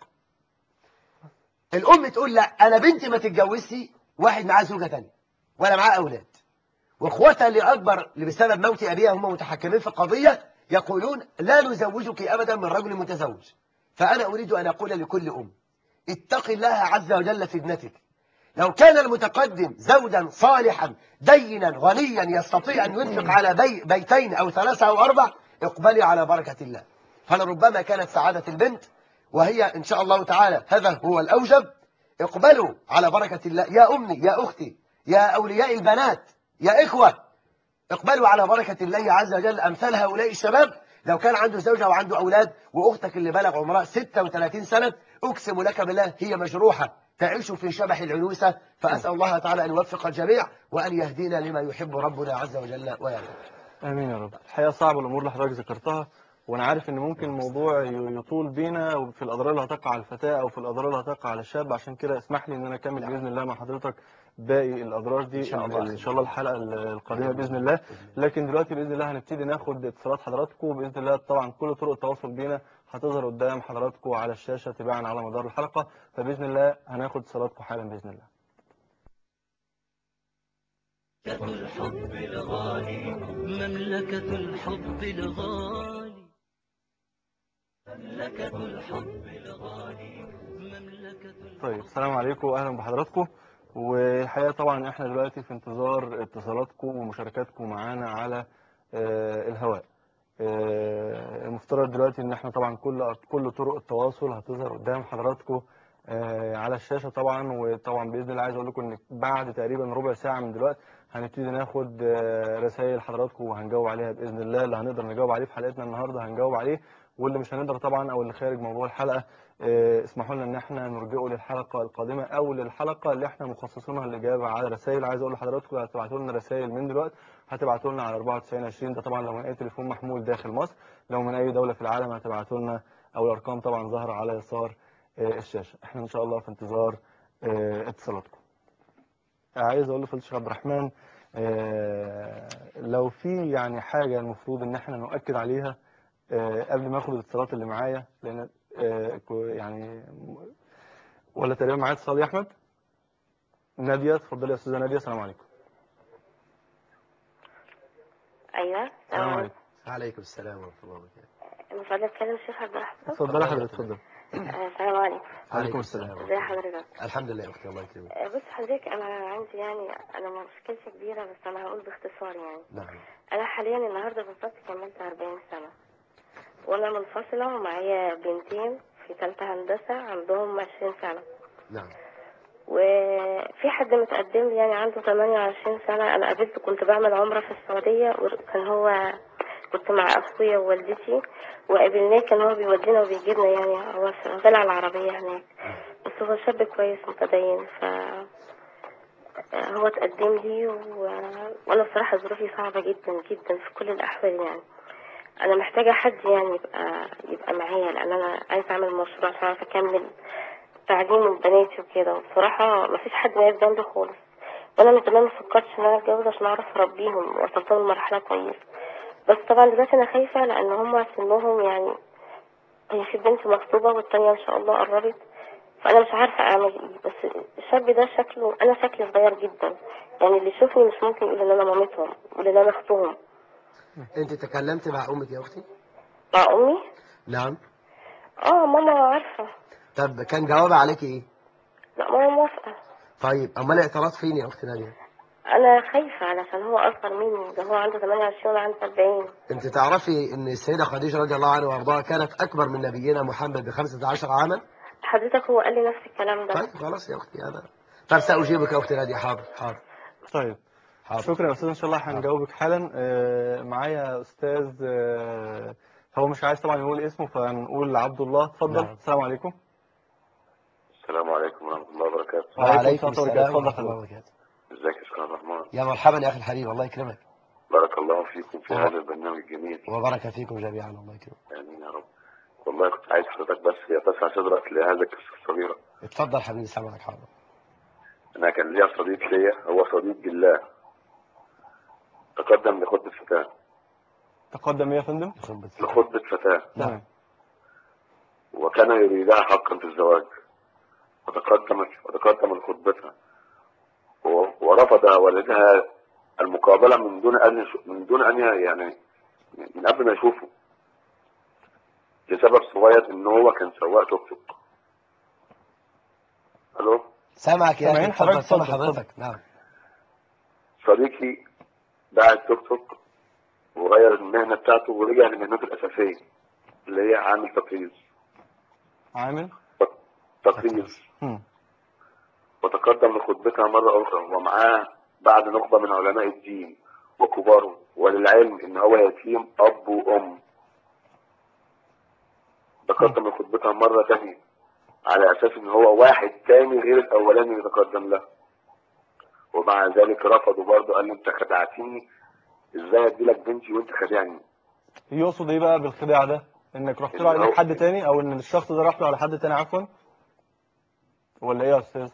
الأم تقول لا أنا بنتي ما تتجوزش واحد معاه زوجة ثانية ولا معاه أولاد واخواتها اللي أكبر اللي بسبب موت أبيها هم متحكمين في القضية يقولون لا نزوجك أبدا من رجل متزوج فأنا أريد أن أقول لكل أم اتق الله عز وجل في ابنتك لو كان المتقدم زوجا صالحا دينا غنيا يستطيع أن ينفق على بي بيتين أو ثلاثة أو أربع اقبلي على بركة الله فلربما كانت سعادة البنت وهي إن شاء الله تعالى هذا هو الأوجب اقبلوا على بركة الله يا أمي يا أختي يا أولياء البنات يا إخوة اقبلوا على بركة الله عز وجل أمثال هؤلاء الشباب لو كان عنده زوجة وعنده أولاد وأختك اللي بلغ عمرها 36 سنة أقسم لك بالله هي مجروحة تعيش في شبح العنوسة فأسأل الله تعالى أن يوفق الجميع وأن يهدينا لما يحب ربنا عز وجل ويرضى امين يا رب الحقيقه صعبه الامور اللي حضرتك ذكرتها وانا عارف ان ممكن الموضوع ي- يطول بينا وفي الاضرار اللي هتقع على الفتاه او في الاضرار اللي هتقع على الشاب عشان كده اسمح لي ان انا اكمل باذن الله مع حضرتك باقي الاضرار دي إن شاء الله. ان شاء الله الحلقه القادمه باذن الله لكن دلوقتي باذن الله هنبتدي ناخد اتصالات حضراتكم وباذن الله طبعا كل طرق التواصل بينا هتظهر قدام حضراتكم على الشاشه تباعا على مدار الحلقه فباذن الله هناخد اتصالاتكم حالا باذن الله الحب الغالي مملكة الحب الغالي مملكة الحب الغالي مملكة الحب طيب السلام عليكم واهلا بحضراتكم والحقيقه طبعا احنا دلوقتي في انتظار اتصالاتكم ومشاركاتكم معانا على آه، الهواء آه، المفترض دلوقتي ان احنا طبعا كل كل طرق التواصل هتظهر قدام حضراتكم آه، على الشاشه طبعا وطبعا باذن الله عايز اقول لكم ان بعد تقريبا ربع ساعه من دلوقتي هنبتدي ناخد آه، رسائل حضراتكم وهنجاوب عليها باذن الله اللي هنقدر نجاوب عليه في حلقتنا النهارده هنجاوب عليه واللي مش هنقدر طبعا او اللي خارج موضوع الحلقه آه، اسمحوا لنا ان احنا نرجئه للحلقه القادمه او للحلقه اللي احنا مخصصينها للاجابه على رسائل عايز اقول لحضراتكم هتبعتوا لنا رسائل من دلوقتي هتبعتوا لنا على 9420 ده طبعا لو من اي تليفون محمول داخل مصر لو من اي دوله في العالم هتبعتوا لنا او الارقام طبعا ظاهره على يسار آه، الشاشه احنا ان شاء الله في انتظار آه، اتصالاتكم عايز اقول لفضيله الشيخ عبد الرحمن آه، لو في يعني حاجه المفروض ان احنا نؤكد عليها آه، قبل ما اخد الاتصالات اللي معايا لان آه، كو- يعني ولا تقريبا معايا اتصال يا احمد ناديه اتفضلي يا استاذه ناديه السلام عليكم ايوه السلام عليكم عليكم السلام ورحمة الله وبركاته المفروض اتكلم الشيخ عبد الرحمن اتفضلي حضرتك اتفضل آه، السلام عليكم عليكم السلام ازي حضرتك الحمد لله يا أختي الله يكرمك آه، بص حضرتك انا عندي يعني انا مشكلتي كبيره بس انا هقول باختصار يعني نعم انا حاليا النهارده بالظبط كملت 40 سنه وانا منفصله ومعايا بنتين في ثالثه هندسه عندهم 20 سنه نعم وفي حد متقدم لي يعني عنده 28 سنة أنا قابلته كنت بعمل عمرة في السعودية وكان هو كنت مع أخويا ووالدتي وقابلناه كان هو بيودينا وبيجيبنا يعني هو في طلع العربية هناك بس هو شاب كويس متدين ف هو تقدم لي و... وأنا بصراحة ظروفي صعبة جدا جدا في كل الأحوال يعني أنا محتاجة حد يعني يبقى يبقى معايا لأن أنا عايزة أعمل مشروع عشان أعرف أكمل تعليم بناتي وكده وبصراحة مفيش حد واقف جنبي خالص وانا من زمان مفكرتش ان انا اتجوز عشان اعرف اربيهم واوصلهم لمرحلة كويسة بس طبعا دلوقتي انا خايفة لان هما سنهم يعني هي في بنت مخطوبة والتانية ان شاء الله قربت فانا مش عارفة اعمل ايه بس الشاب ده شكله انا شكلي صغير جدا يعني اللي يشوفني مش ممكن يقول ان انا مامتهم يقول ان انا اختهم أنت تكلمت مع أمك يا أختي مع امي نعم اه ماما عارفة طب كان جوابها عليك إيه لا ما هو موافقة طيب امال الاعتراض فين يا اختي ناديه أنا خايفة علشان هو أصغر مني ده هو عنده 28 وأنا عندي 40 انت تعرفي ان السيده خديجه رضي الله عنها وارضاها كانت اكبر من نبينا محمد ب 15 عاما حضرتك هو قال لي نفس الكلام ده طيب خلاص يا اختي انا طب ساجيبك يا اختي ناديه حاضر حاضر طيب حاضر شكرا يا استاذ ان شاء الله هنجاوبك حالا آه، معايا استاذ آه، هو مش عايز طبعا يقول اسمه فنقول عبد الله اتفضل نعم. السلام عليكم السلام عليكم ورحمة الله وبركاته وعليكم السلام السلام ورحمة ورحمه الله الله وبركاته ازيك يا شيخ عبد الرحمن يا مرحبا يا اخي الحبيب الله يكرمك بارك الله فيكم في آه. هذا البرنامج الجميل وبارك فيكم جميعا الله يكرمك امين يا رب والله كنت عايز حضرتك بس يتسع صدرك لهذا القصة الصغيرة اتفضل حبيبي سامعك حاضر انا كان ليا صديق ليا هو صديق بالله تقدم لخطبة فتاة تقدم ايه يا فندم لخطبة فتاة تمام وكان يريدها حقا في الزواج وتقدمت وتقدم لخطبتها و- ورفض والدها المقابلة من دون أن يش- من دون أن ي- يعني من قبل ما يشوفه لسبب صغير إن هو كان سواق توك توك ألو سامعك يا اخي سامعين اتفضل حضرتك، سامع اتفضل، حضرتك نعم صديقي باع التوك توك وغير المهنة بتاعته ورجع لمهنته الأساسية اللي هي عامل تطريز عامل تطريز مم. وتقدم لخطبتها مرة أخرى ومعاه بعد نخبة من علماء الدين وكباره وللعلم إن هو يتيم أب وأم تقدم لخطبتها مرة تانية على أساس إن هو واحد تاني غير الأولاني اللي تقدم له ومع ذلك رفضوا برضه قال لي أنت خدعتني إزاي أديلك بنتي وأنت خادعني يقصد ايه بقى بالخداع ده انك رحت له إن على هو- حد تاني او ان الشخص ده راح له على حد تاني عفوا ولا ايه يا استاذ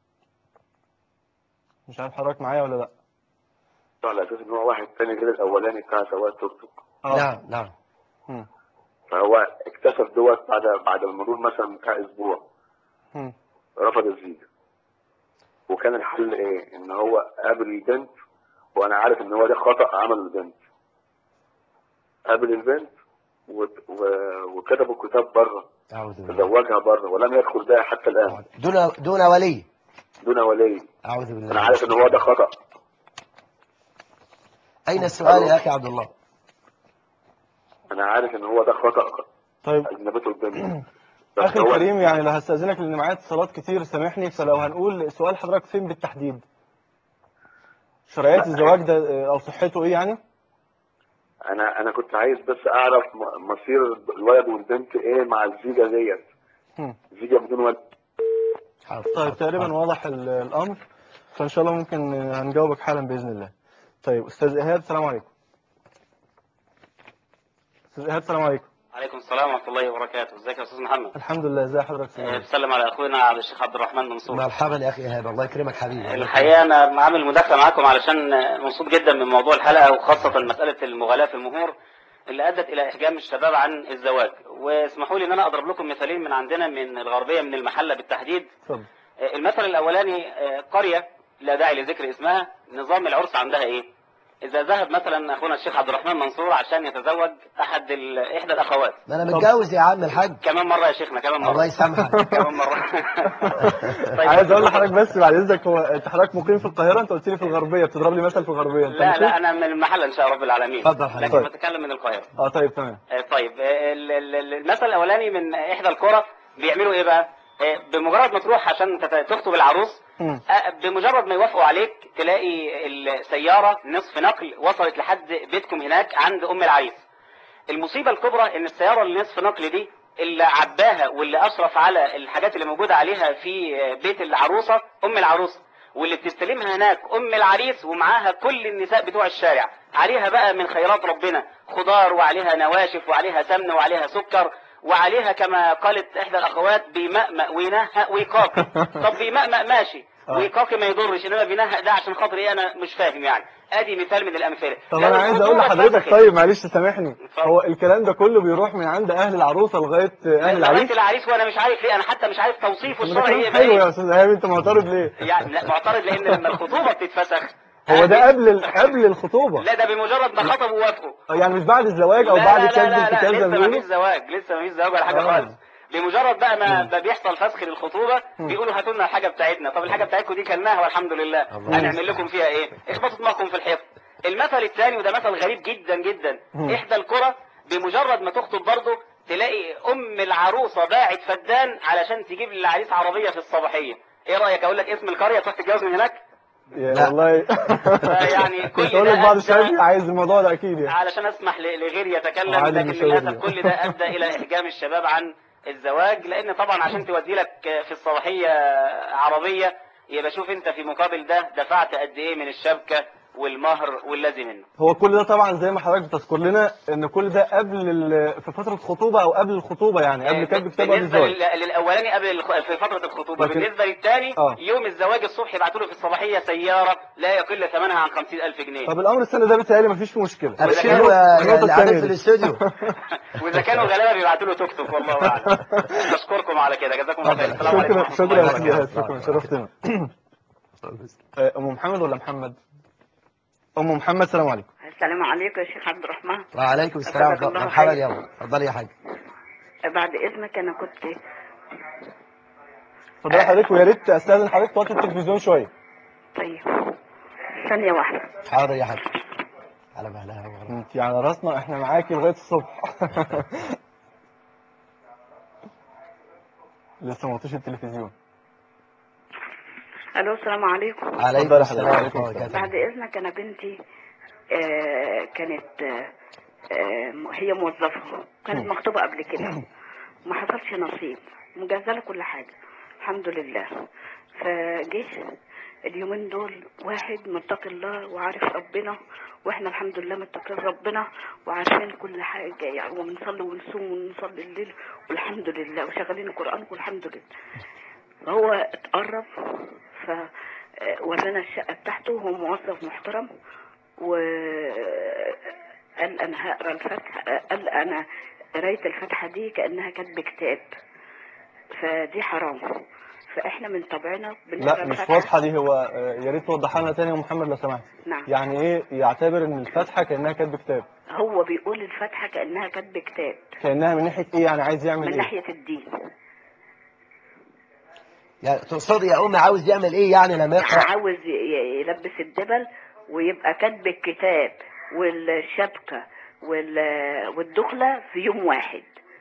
مش عارف حضرتك معايا ولا لا على أساس إن هو واحد تاني غير الأولاني بتاع سواق التوك توك اه نعم نعم مم. فهو اكتشف دوت بعد بعد المرور مثلا بتاع أسبوع مم. رفض الزيجة وكان الحل ايه ان هو قابل البنت وانا عارف ان هو ده خطأ عمل البنت قابل البنت و... و... وكتبوا كتاب بره اعوذ بالله تزوجها بره ولم يدخل بها حتى الان دون دون ولي دون ولي اعوذ بالله انا عارف ان هو ده خطأ اين السؤال يا اخي عبد الله انا عارف ان هو ده خطأ طيب اجنبته البنت بس اخي هو- الكريم يعني لو هستأذنك لان معايا اتصالات كتير سامحني فلو هنقول سؤال حضرتك فين بالتحديد شرعية الزواج ده آه، او صحته ايه يعني انا انا كنت عايز بس اعرف م- مصير الولد والبنت ايه مع الزيجة ديت مم. زيجة بدون ولد حاضر طيب حاضر، تقريبا حاضر. واضح ال- الامر فان شاء الله ممكن آه، هنجاوبك حالا باذن الله طيب استاذ ايهاب السلام عليكم استاذ ايهاب السلام عليكم عليكم السلام ورحمة الله وبركاته ازيك يا أستاذ محمد الحمد لله ازي حضرتك آه، سلام بسلم على أخونا عبد الشيخ عبد الرحمن منصور مرحبا يا اخي ايهاب الله يكرمك حبيبي الحقيقة أنا عامل مداخلة معاكم علشان آه، مبسوط جدا من موضوع الحلقة وخاصة مسألة المغالاة في المهور اللي أدت إلى إحجام الشباب عن الزواج واسمحوا لي إن أنا أضرب لكم مثالين من عندنا من الغربية من المحلة بالتحديد اتفضل آه، المثل الأولاني آه، قرية لا داعي لذكر اسمها نظام العرس عندها إيه إذا ذهب مثلا أخونا الشيخ عبد الرحمن منصور عشان يتزوج أحد ال- إحدى الأخوات ما انا متجوز يا عم الحاج كمان مرة يا شيخنا كمان مرة الله يسامحك كمان مرة طيب. عايز اقول لحضرتك بس بعد اذنك هو انت حضرتك مقيم في القاهره انت قلت لي في الغربيه بتضرب لي مثل في الغربيه انت لا مقيم؟ لا انا من المحل ان شاء رب العالمين اتفضل حبيبي. لكن طيب. بتكلم من القاهره اه طيب تمام آه، طيب آه، ال- ال- ال- المثل الاولاني من احدى القرى بيعملوا ايه بقى آه، بمجرد ما تروح عشان تت- تخطب العروس مم. آه، بمجرد ما يوافقوا عليك تلاقي السياره نصف نقل وصلت لحد بيتكم هناك عند ام العريس المصيبه الكبرى ان السياره اللي نصف نقل دي اللي عباها واللي اشرف على الحاجات اللي موجوده عليها في بيت العروسه ام العروسه واللي بتستلمها هناك ام العريس ومعاها كل النساء بتوع الشارع عليها بقى من خيرات ربنا خضار وعليها نواشف وعليها سمن وعليها سكر وعليها كما قالت احدى الاخوات بيمأمأ وينهق ويقاقي طب بيمأمأ ماشي آه. ويقاقي ما يضرش انما بينهق ده عشان خاطر ايه انا مش فاهم يعني ادي مثال من الامثله طب لو انا عايز اقول الخطوبة لحضرتك اتفسخت- طيب معلش سامحني هو الكلام ده كله بيروح من عند اهل العروسه لغايه اهل لغايه العريس العريس وانا مش عارف ليه انا حتى مش عارف توصيفه طب ده الشرعي كلام ايه حلو بقى يا استاذ ايهاب انت معترض ليه يعني لا معترض لان لما الخطوبه بتتفسخ هو ده قبل ال- قبل الخطوبه لا ده بمجرد ما خطبوا ووافقوا يعني مش بعد الزواج او لا بعد لا كتب لا لا, الكتاب لا زي لسه ما ما فيش بيقولوا زواج لسه ما فيش زواج ولا حاجه آه. خالص بمجرد بقى ما ما بيحصل فسخ للخطوبه مم. بيقولوا هاتوا لنا الحاجه بتاعتنا طب الحاجه بتاعتكم دي كلناها والحمد لله الله. هنعمل لكم فيها ايه اخبطوا دماغكم في الحيط المثل الثاني وده مثل غريب جدا جدا مم. احدى القرى بمجرد ما تخطب برضه تلاقي ام العروسه باعت فدان علشان تجيب للعريس عربيه في الصباحيه ايه رايك اقول لك اسم القريه تروح تتجوز من هناك يا والله يعني كل كنت اقول لك ده بعد أدى- شويه عايز الموضوع ده اكيد يعني علشان اسمح ل- لغيري يتكلم وعادل لكن مشاوري. للاسف كل ده ادى الى احجام الشباب عن الزواج لان طبعا عشان تودي لك في الصباحيه عربيه يبقى شوف انت في مقابل ده دفعت قد ايه من الشبكه والمهر واللازم منه هو كل ده طبعا زي ما حضرتك بتذكر لنا ان كل ده قبل ال- في فتره خطوبه او قبل الخطوبه يعني قبل كتب كتاب قبل بالنسبه الزواج لل- للاولاني قبل الخ- في فتره الخطوبه لكن- بالنسبه للثاني آه. يوم الزواج الصبح يبعتوا له في الصباحيه سياره لا يقل ثمنها عن 50000 جنيه طب الامر الثاني ده بيتهيألي مفيش فيه مشكله أبشروا النقطة- يا- النقطة اللي قاعدين الثانية في دي. الاستوديو. واذا كانوا غلابه بيبعتوا له توك توك والله اعلم بشكركم على كده جزاكم الله خير السلام عليكم شكرا ورحمه شكرا الله يا وبركاته سيدي شكرا شرفتنا آه، ام محمد ولا محمد ام محمد السلام عليكم السلام عليكم يا شيخ عبد الرحمن وعليكم السلام أسعدك الله مرحبا خير. يا اتفضلي يا حاج بعد اذنك انا كنت اتفضلي حضرتك ويا ريت استاذن حضرتك توطي التلفزيون شويه طيب ثانيه واحده حاضر يا حاج على مهلها وغيرها. انت على راسنا احنا معاكي لغايه الصبح لسه ما وطيش التلفزيون الو السلام عليكم عليكم اتفضلي السلام حضرتك. ورحمة الله وبركاته. بعد اذنك انا بنتي آه كانت آه آه هي موظفه كانت مم. مخطوبه قبل كده ما حصلش نصيب مجهزه لها كل حاجه الحمد لله فجه اليومين دول واحد متقي الله وعارف ربنا واحنا الحمد لله متقين ربنا وعارفين كل حاجه يعني وبنصلي ونصوم ونصلي الليل والحمد لله وشغالين القران والحمد لله هو اتقرب ف آه، ورانا الشقه بتاعته هو موظف محترم و قال انا هقرا الفاتحه قال انا قرايه الفاتحه دي كانها كاتب كتاب فدي حرام فاحنا من طبعنا بنقرا لا مش الفاتحه واضحه دي هو آه، يا ريت توضحها لنا تاني يا أم محمد لو سمحت نعم يعني ايه يعتبر ان الفاتحه كانها كاتب كتاب هو بيقول الفاتحه كانها كاتب كتاب كانها من ناحيه ايه يعني عايز يعمل من ايه ناحيه الدين يعني تقصدي يا امي عاوز يعمل ايه يعني لما يقرا عاوز ي- ي- يلبس الدبل ويبقى كاتب الكتاب والشبكه وال- والدخله في يوم واحد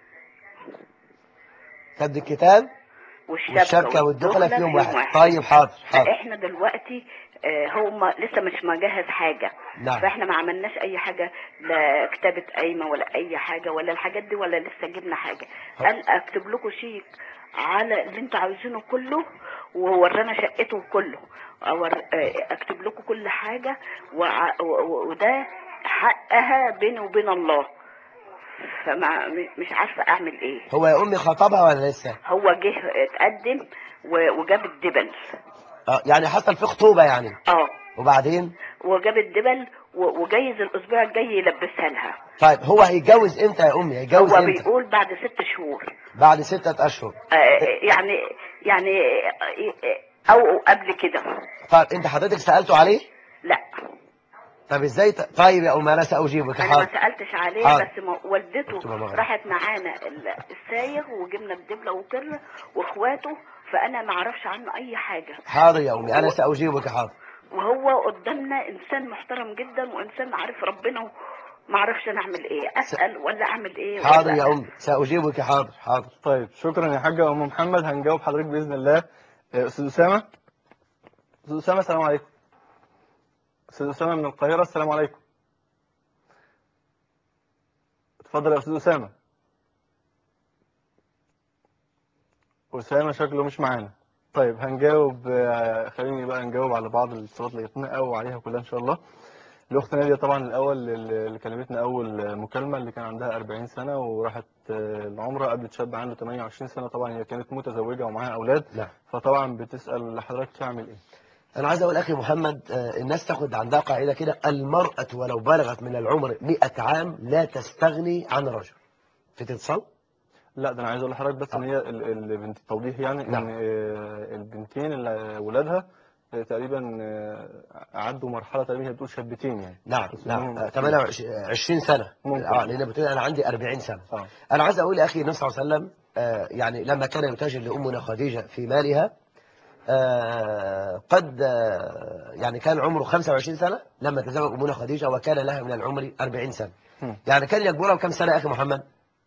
كتب الكتاب والشبكه, والشبكه والدخله في يوم واحد طيب حاضر حاضر فاحنا دلوقتي آه، هو ما لسه مش مجهز حاجه نعم. فاحنا ما عملناش اي حاجه لا كتابه قايمه ولا اي حاجه ولا الحاجات دي ولا لسه جبنا حاجه قال اكتب لكم شيك على اللي انتوا عاوزينه كله وورانا شقته كله أور... آه، اكتب لكم كل حاجه وع... و... و- وده حقها بيني وبين الله فما م- مش عارفه اعمل ايه هو يا امي خطبها ولا لسه هو جه اتقدم و- وجاب الدبل اه يعني حصل في خطوبه يعني اه وبعدين وجاب الدبل و- وجايز الاسبوع الجاي يلبسها لها طيب هو هيتجوز امتى يا امي هيتجوز هو امتى بيقول بعد ست شهور بعد ستة اشهر آه يعني يعني آه، او قبل كده طيب انت حضرتك سالته عليه لا طب ازاي ت... طيب يا امي انا ساجيبك انا ما حاضر سالتش عليه حاضر. بس ما والدته مكتوبة مغرب. راحت معانا ال- السايغ وجبنا الدبله وكده واخواته فانا ما اعرفش عنه اي حاجه حاضر يا امي انا ساجيبك حاضر وهو قدامنا انسان محترم جدا وانسان عارف ربنا ما اعرفش انا اعمل ايه اسال ولا اعمل ايه حاضر ولا يا امي ساجيبك حاضر حاضر طيب شكرا يا حاجه ام محمد هنجاوب حضرتك باذن الله آه، استاذ اسامه استاذ اسامه السلام عليكم استاذ اسامه من القاهره السلام عليكم اتفضل يا استاذ اسامه اسامه شكله مش معانا طيب هنجاوب آه، خليني بقى نجاوب على بعض الاتصالات اللي جتنا او عليها كلها ان شاء الله الاخت ناديه طبعا الاول اللي كلمتنا اول مكالمه اللي كان عندها 40 سنه وراحت آه، العمره قابلت شاب عنده 28 سنه طبعا هي كانت متزوجه ومعاها اولاد نعم. فطبعا بتسال حضرتك تعمل ايه انا عايز اقول اخي محمد آه، الناس تاخد عندها قاعده كده المراه ولو بلغت من العمر 100 عام لا تستغني عن الرجل في اتصال لا ده انا عايز اقول لحضرتك بس ان هي ال- البنت التوضيح يعني نعم. ان آه، البنتين اللي ولادها آه، تقريبا آه، عدوا مرحله تقريبا هي بتقول شابتين يعني نعم بس نعم إنهم- آه، 28 20 سنه ممكن. اه لان بتقول انا عندي 40 سنه اه انا عايز اقول يا اخي النبي صلى الله عليه وسلم آه، يعني لما كان يتاجر لأمنا خديجة في مالها آه، قد آه، يعني كان عمره 25 سنة لما تزوج أمنا خديجة وكان لها من العمر 40 سنة يعني كان يكبرها بكم سنة يا أخي محمد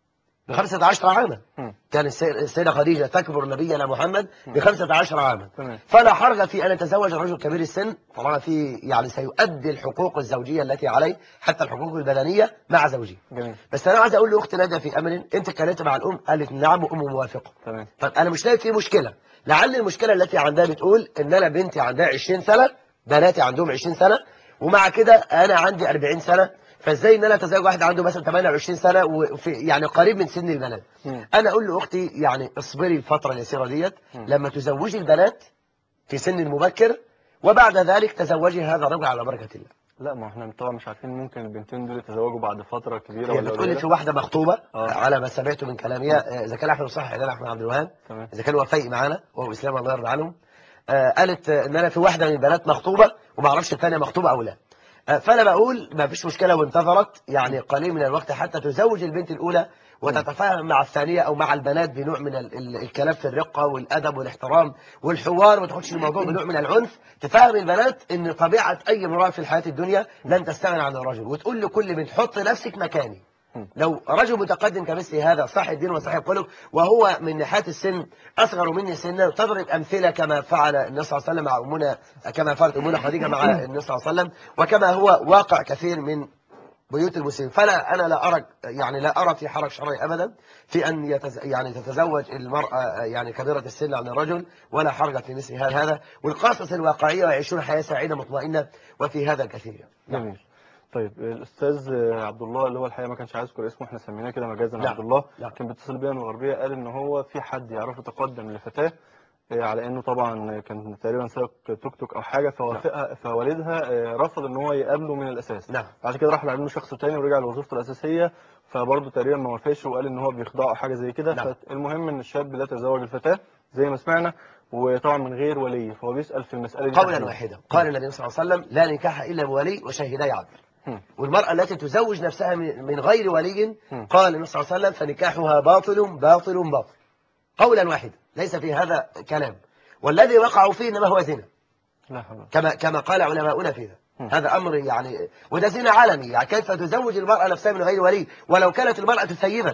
بخمسة عشر عاما كان السي- السيدة خديجة تكبر نبينا محمد بخمسة عشر عاما فلا حرج في أن يتزوج الرجل كبير السن طالما في يعني سيؤدي الحقوق الزوجية التي عليه حتى الحقوق البدنية مع زوجه جميل بس أنا عايز أقول لأختي نادية في أمر أنت اتكلمت مع الأم قالت نعم وأم موافقة تمام طب أنا مش لاقي في مشكلة لعل المشكلة التي عندها بتقول إن أنا بنتي عندها 20 سنة بناتي عندهم 20 سنة ومع كده أنا عندي 40 سنة فازاي ان انا اتزوج واحد عنده مثلا 28 سنه وفي يعني قريب من سن البنات انا اقول لاختي يعني اصبري الفتره اليسيره ديت لما تزوجي البنات في سن مبكر وبعد ذلك تزوجي هذا الرجل على بركه الله لا ما احنا طبعا مش عارفين ممكن البنتين دول يتزوجوا بعد فتره كبيره هي ولا بتقول لي في قليلة. واحده مخطوبه آه. على ما سمعته من كلامها آه، اذا كان احمد صح اذا احمد عبد الوهاب تمام اذا كان وفائي معانا وهو اسلام الله يرضى عنهم آه، قالت آه، ان انا في واحده من البنات مخطوبه وما اعرفش الثانيه مخطوبه او لا آه، فانا بقول ما فيش مشكله وانتظرت يعني قليل من الوقت حتى تزوج البنت الاولى وتتفاهم مع الثانيه او مع البنات بنوع من ال- ال- الكلام في الرقه والادب والاحترام والحوار وما تاخدش الموضوع بنوع من العنف تفهم البنات ان طبيعه اي امراه في الحياه الدنيا لن تستغنى عن الرجل وتقول لكل بنت حط نفسك مكاني لو رجل متقدم كمثل هذا صاحب دين وصاحب خلق وهو من ناحيه السن اصغر مني سنا تضرب امثله كما فعل النبي صلى الله عليه وسلم مع امنا كما فعلت امنا خديجه مع النبي صلى الله عليه وسلم وكما هو واقع كثير من بيوت المسلمين فلا انا لا ارى يعني لا ارى في حرج شرعي ابدا في ان يتز يعني تتزوج المراه يعني كبيره السن عن الرجل ولا حرج في مثل هذا هذا والقصص الواقعيه ويعيشون حياه سعيده مطمئنه وفي هذا الكثير جميل طيب الاستاذ عبد الله اللي هو الحقيقه ما كانش عايز يذكر اسمه احنا سميناه كده مجازا نعم. عبد الله نعم. كان بيتصل بيا من الغربيه قال ان هو في حد يعرفه تقدم لفتاه آه، على انه طبعا كان تقريبا سايق توك توك او حاجه فوافقها فوالدها آه، رفض ان هو يقابله من الاساس نعم بعد كده راح لعلمه شخص تاني ورجع لوظيفته الاساسيه فبرضه تقريبا ما وافقش وقال ان هو بيخضعه او حاجه زي كده نعم. فالمهم ان الشاب ده تزوج الفتاه زي ما سمعنا وطبعا من غير ولي فهو بيسال في المساله دي قولا تحديداً. واحدا قال النبي صلى الله عليه وسلم لا نكاح الا بولي وشهدي عدل هم. والمرأة التي تزوج نفسها من من غير ولي هم. قال النبي صلى الله عليه وسلم فنكاحها باطل باطل باطل قولا واحدا ليس في هذا كلام والذي وقعوا فيه انما هو زنا لا حول كما كما قال علماؤنا فيها هم. هذا امر يعني وده زنا عالمي يعني كيف تزوج المرأة نفسها من غير ولي ولو كانت المرأة ثيبا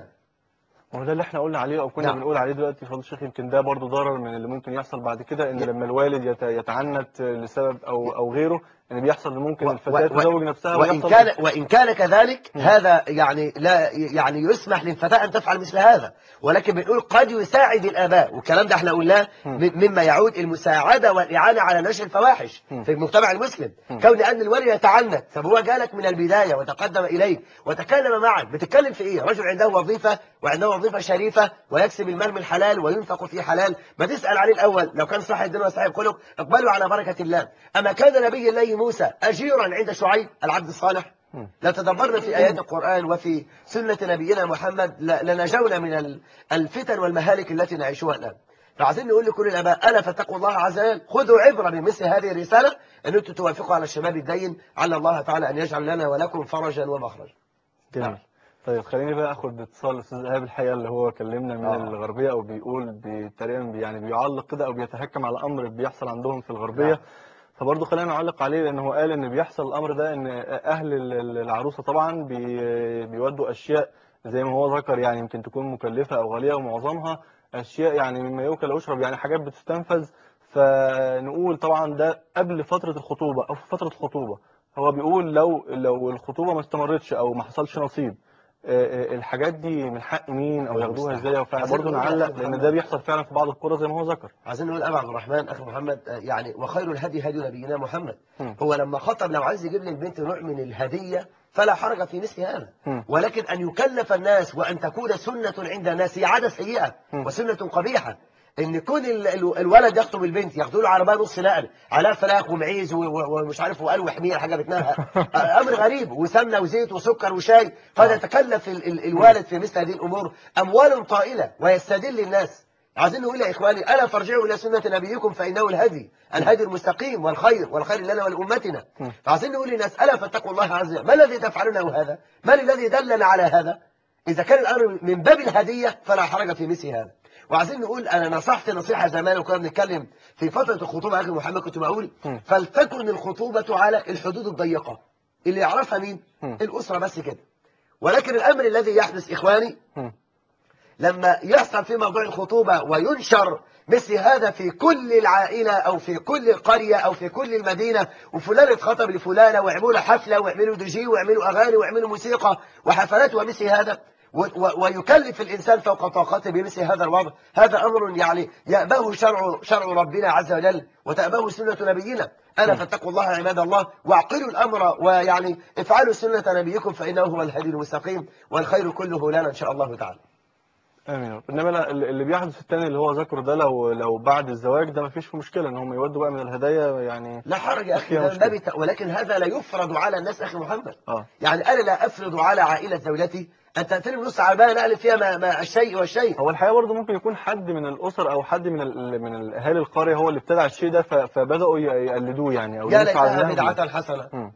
هو ده اللي احنا قلنا عليه او كنا نعم. بنقول عليه دلوقتي فضل الشيخ يمكن ده برضو ضرر من اللي ممكن يحصل بعد كده ان لما الوالد يت- يتعنت لسبب او او غيره ان بيحصل ان ممكن الفتاه تزوج نفسها وإن ويحصل كان وإن كان كذلك هذا يعني لا يعني يسمح للفتاة أن تفعل مثل هذا ولكن بنقول قد يساعد الآباء والكلام ده احنا قلناه م- مما يعود المساعدة والإعانة على نشر الفواحش في المجتمع المسلم كون أن الولي يتعنت طب هو جالك من البداية وتقدم إليك وتكلم معك بتتكلم في إيه رجل عنده وظيفة وعنده وظيفة شريفة ويكسب المال من حلال وينفق في حلال ما تسأل عليه الأول لو كان صاحب دين وصاحب خلق اقبلوا على بركة الله أما كان نبي الله موسى أجيرا عند شعيب العبد الصالح لو تدبرنا في آيات القرآن وفي سنة نبينا محمد ل- لنجونا من ال- الفتن والمهالك التي نعيشها الآن فعايزين نقول لكل الآباء ألا فاتقوا الله عز وجل خذوا عبرة من مثل هذه الرسالة أن أنتم توافقوا على الشباب الدين على الله تعالى أن يجعل لنا ولكم فرجا ومخرجا جميل طيب خليني بقى اخد اتصال الاستاذ ايهاب الحقيقه اللي هو كلمنا من آه. الغربيه او بيقول بي- تقريبا بي- يعني بيعلق كده او بيتهكم على امر بيحصل عندهم في الغربيه نعم. فبرضه خلينا نعلق عليه لان هو قال ان بيحصل الامر ده ان اهل ال- ال- العروسه طبعا بي بيودوا اشياء زي ما هو ذكر يعني يمكن تكون مكلفه او غاليه ومعظمها اشياء يعني مما يؤكل او يشرب يعني حاجات بتستنفذ فنقول طبعا ده قبل فتره الخطوبه او في فتره الخطوبه هو بيقول لو لو الخطوبه ما استمرتش او ما حصلش نصيب آه، آه، الحاجات دي من حق مين او ياخدوها ازاي فبرضه نعلق لان ده بيحصل فعلا في بعض القرى زي ما هو ذكر عايزين نقول أبا عبد الرحمن أخي محمد آه، يعني وخير الهدي هدي نبينا محمد مم. هو لما خطب لو عايز يجيب للبنت نوع من الهدية فلا حرج في مثل هذا مم. ولكن أن يكلف الناس وأن تكون سنة عند الناس هي عادة سيئة مم. وسنة قبيحة ان يكون ال- ال- الولد يخطب البنت ياخدوا له عربيه نص نقل عليها فراخ ومعيز و- و- ومش عارف وقلو حمير حاجه بتنهى امر غريب وسمنه وزيت وسكر وشاي قد يتكلف ال- ال- الوالد في مثل هذه الامور اموال طائله ويستدل الناس عايزين نقول يا إخواني ألا فارجعوا إلى سنة نبيكم فإنه الهدي الهدي المستقيم والخير والخير لنا ولأمتنا فعايزين نقول للناس ألا فاتقوا الله عز وجل ما الذي تفعلونه هذا ما الذي دلنا على هذا إذا كان الأمر من باب الهدية فلا حرج في مثل هذا وعايزين نقول أنا نصحت نصيحة زمان وكنا بنتكلم في فترة الخطوبة أخي محمد كنت بقول فلتكن الخطوبة على الحدود الضيقة اللي يعرفها مين الأسرة بس كده ولكن الأمر الذي يحدث إخواني لما يحصل في موضوع الخطوبة وينشر مثل هذا في كل العائلة أو في كل القرية أو في كل المدينة وفلان اتخطب لفلانة ويعملوا حفلة ويعملوا دي جي ويعملوا أغاني ويعملوا موسيقى وحفلات ومثل هذا و- و- ويكلف الإنسان فوق طاقته بمثل هذا الوضع هذا أمر يعني يأباه شرع شرع ربنا عز وجل وتأباه سنة نبينا ألا فاتقوا الله عباد الله واعقلوا الأمر ويعني افعلوا سنة نبيكم فإنه هو الهدي المستقيم والخير كله لنا إن شاء الله تعالى امين يا رب. انما لا- اللي بيحدث التاني اللي هو ذكره ده لو لو بعد الزواج ده مفيش فيه مشكله ان هم يودوا بقى من الهدايا يعني لا حرج يا أخي فيها ده من مشكلة. باب الت- ولكن هذا لا يفرض على الناس أخي محمد اه يعني أنا لا أفرض على عائلة زوجتي أن تأتيني نص عربية نقل فيها ما, ما الشيء والشيء هو الحقيقه برضه ممكن يكون حد من الاسر او حد من ال- من الاهالي القريه هو اللي ابتدع الشيء ده ف- فبداوا ي- يقلدوه يعني او يا ينفع ليتها النهج. بدعة حسنة مم.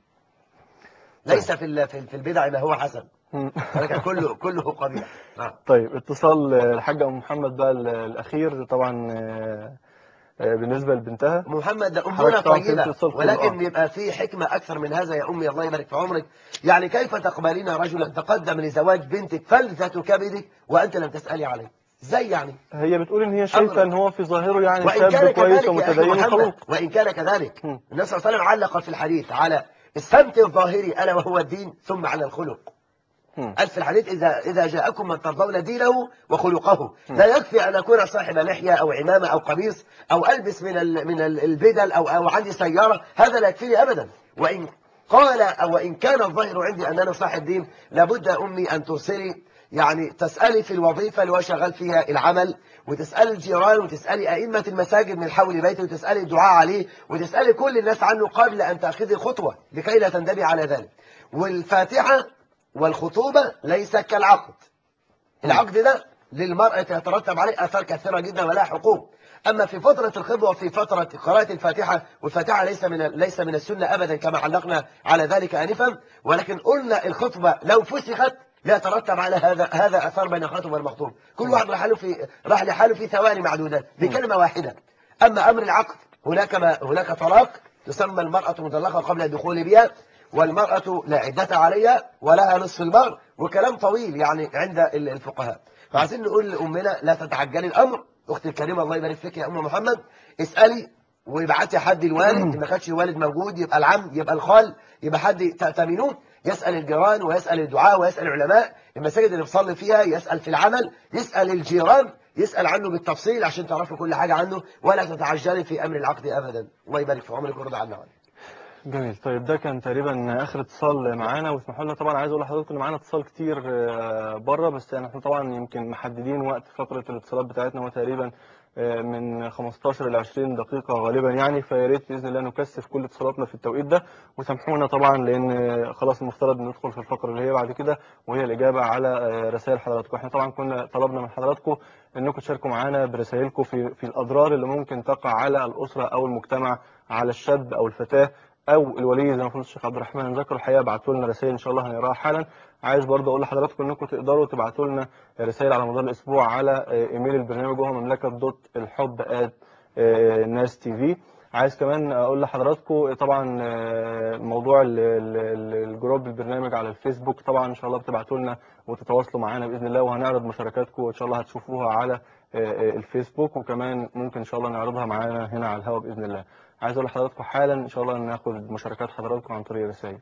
ليس في ال- في في البدع ما هو حسن مم. ولكن كله كله قبيح نعم طيب اتصال آه، الحاجه ام محمد بقى ال- الاخير طبعا آه، آه، بالنسبه لبنتها محمد ده أمنا حضرتك طبعا فهمت طيبة اتصال كله. ولكن آه. يبقى في حكمة أكثر من هذا يا أمي الله يبارك في عمرك يعني كيف تقبلين رجلا تقدم لزواج بنتك فلذة كبدك وأنت لم تسألي عليه ازاي يعني هي بتقول ان هي شايفه أمر. ان هو في ظاهره يعني وإن شاب كان كويس كذلك يا أخي ومتدين محمد وخلوق وإن كان كذلك مم. النبي صلى الله عليه وسلم علق في الحديث على السمت الظاهري ألا وهو الدين ثم على الخلق مم. قال في الحديث إذا إذا جاءكم من ترضون دينه وخلقه لا يكفي أن أكون صاحب لحية أو عمامة أو قميص أو ألبس من ال من ال- البدل أو أو عندي سيارة هذا لا يكفيني أبدا وإن قال أو إن كان الظاهر عندي أنني صاحب دين لابد يا أمي أن ترسلي يعني تسألي في الوظيفة اللي هو شغال فيها العمل وتسألي الجيران وتسألي أئمة المساجد من حول بيته وتسألي الدعاء عليه وتسألي كل الناس عنه قبل أن تأخذي خطوة لكي لا تندمي على ذلك والفاتحة والخطوبة ليس كالعقد العقد ده للمرأة يترتب عليه آثار كثيرة جدا ولها حقوق أما في فترة الخطبة وفي فترة قراءة الفاتحة والفاتحة ليس من ليس من السنة أبدا كما علقنا على ذلك آنفا ولكن قلنا الخطبة لو فسخت لا يترتب على هذا هذا أثار بين الخاطب والمخطوب كل واحد راح له في راح لحاله في ثواني معدودات بكلمة واحدة أما أمر العقد هناك ما هناك طلاق تسمى المرأة مطلقة قبل الدخول بها والمرأة لا عدة عليها ولها نصف المهر وكلام طويل يعني عند ال- الفقهاء فعايزين نقول لأمنا لا تتعجلي الأمر أختي الكريمة الله يبارك فيك يا أم محمد اسألي وابعتي حد الوالد ما كانش الوالد موجود يبقى العم يبقى الخال يبقى حد تأتمنون يسأل الجيران ويسأل الدعاء ويسأل العلماء المساجد اللي بتصلي فيها يسأل في العمل يسأل الجيران يسأل عنه بالتفصيل عشان تعرفوا كل حاجة عنه ولا تتعجلي في أمر العقد أبدا الله يبارك في عمرك ويرضى عنا عنك جميل طيب ده كان تقريبا اخر اتصال معانا واسمحوا لنا طبعا عايز اقول لحضراتكم ان معانا اتصال كتير آه، بره بس يعني احنا طبعا يمكن محددين وقت فقره الاتصالات بتاعتنا هو تقريبا آه، من 15 ل 20 دقيقه غالبا يعني فيا ريت باذن الله نكثف كل اتصالاتنا في التوقيت ده وسامحونا طبعا لان آه، خلاص المفترض ندخل في الفقره اللي هي بعد كده وهي الاجابه على آه، رسائل حضراتكم احنا طبعا كنا طلبنا من حضراتكم انكم تشاركوا معانا برسائلكم في في الاضرار اللي ممكن تقع على الاسره او المجتمع على الشاب او الفتاه او الولي زي ما فضل الشيخ عبد الرحمن ذكر الحقيقه ابعتوا لنا رسائل ان شاء الله هنقراها حالا عايز برضه اقول لحضراتكم انكم تقدروا تبعتوا لنا رسائل على مدار الاسبوع على آه، ايميل البرنامج وهو مملكه دوت الحب ات ناس تي في عايز كمان اقول لحضراتكم طبعا آه، موضوع ال- ال- ال- الجروب البرنامج على الفيسبوك طبعا ان شاء الله بتبعتوا لنا وتتواصلوا معانا باذن الله وهنعرض مشاركاتكم ان شاء الله هتشوفوها على آه، آه، الفيسبوك وكمان ممكن ان شاء الله نعرضها معانا هنا على الهواء باذن الله عايز اقول لحضراتكم حالا ان شاء الله ناخد مشاركات حضراتكم عن طريق الرسائل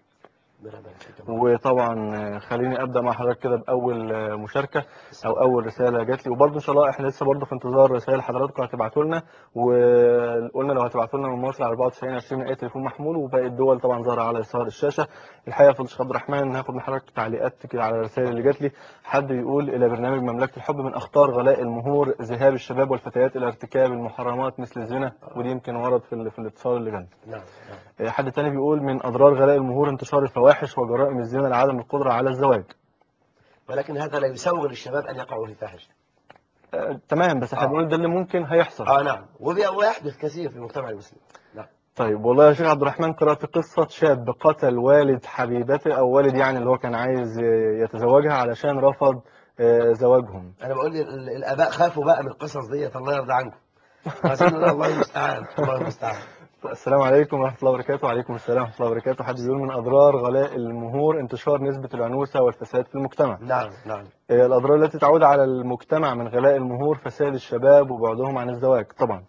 وطبعا آه، خليني ابدا مع حضرتك كده باول آه، مشاركه او اول رساله جات لي وبرده ان شاء الله احنا لسه برده في انتظار رسائل حضراتكم هتبعتوا لنا وقلنا لو هتبعتوا لنا من مصر على 94 20 اي تليفون محمول وباقي الدول طبعا ظاهره على يسار الشاشه الحقيقه فضل الشيخ عبد الرحمن هاخد من حضرتك تعليقات كده على الرسائل اللي جات لي حد بيقول الى برنامج مملكه الحب من اخطار غلاء المهور ذهاب الشباب والفتيات الى ارتكاب المحرمات مثل الزنا ودي يمكن ورد في, ال- في الاتصال اللي جالنا نعم حد تاني بيقول من اضرار غلاء المهور انتشار الفواحش وجرائم الزنا لعدم القدره على الزواج ولكن هذا لا يسوغ للشباب أن يقعوا في الفاحشة آه، تمام بس احنا آه. بنقول ده اللي ممكن هيحصل آه نعم وبي- ويحدث كثير في المجتمع المسلم نعم طيب والله يا شيخ عبد الرحمن قرأت قصة شاب قتل والد حبيبته أو والد يعني اللي هو كان عايز يتزوجها علشان رفض آه، زواجهم انا بقول لي ال- الاباء خافوا بقى من القصص ديت الله يرضى عنكم عايزين نقول الله المستعان الله المستعان السلام عليكم ورحمة الله وبركاته وعليكم السلام ورحمة الله وبركاته حد بيقول من أضرار غلاء المهور انتشار نسبة العنوسة والفساد في المجتمع نعم نعم آه، الأضرار التي تعود على المجتمع من غلاء المهور فساد الشباب وبعدهم عن الزواج طبعا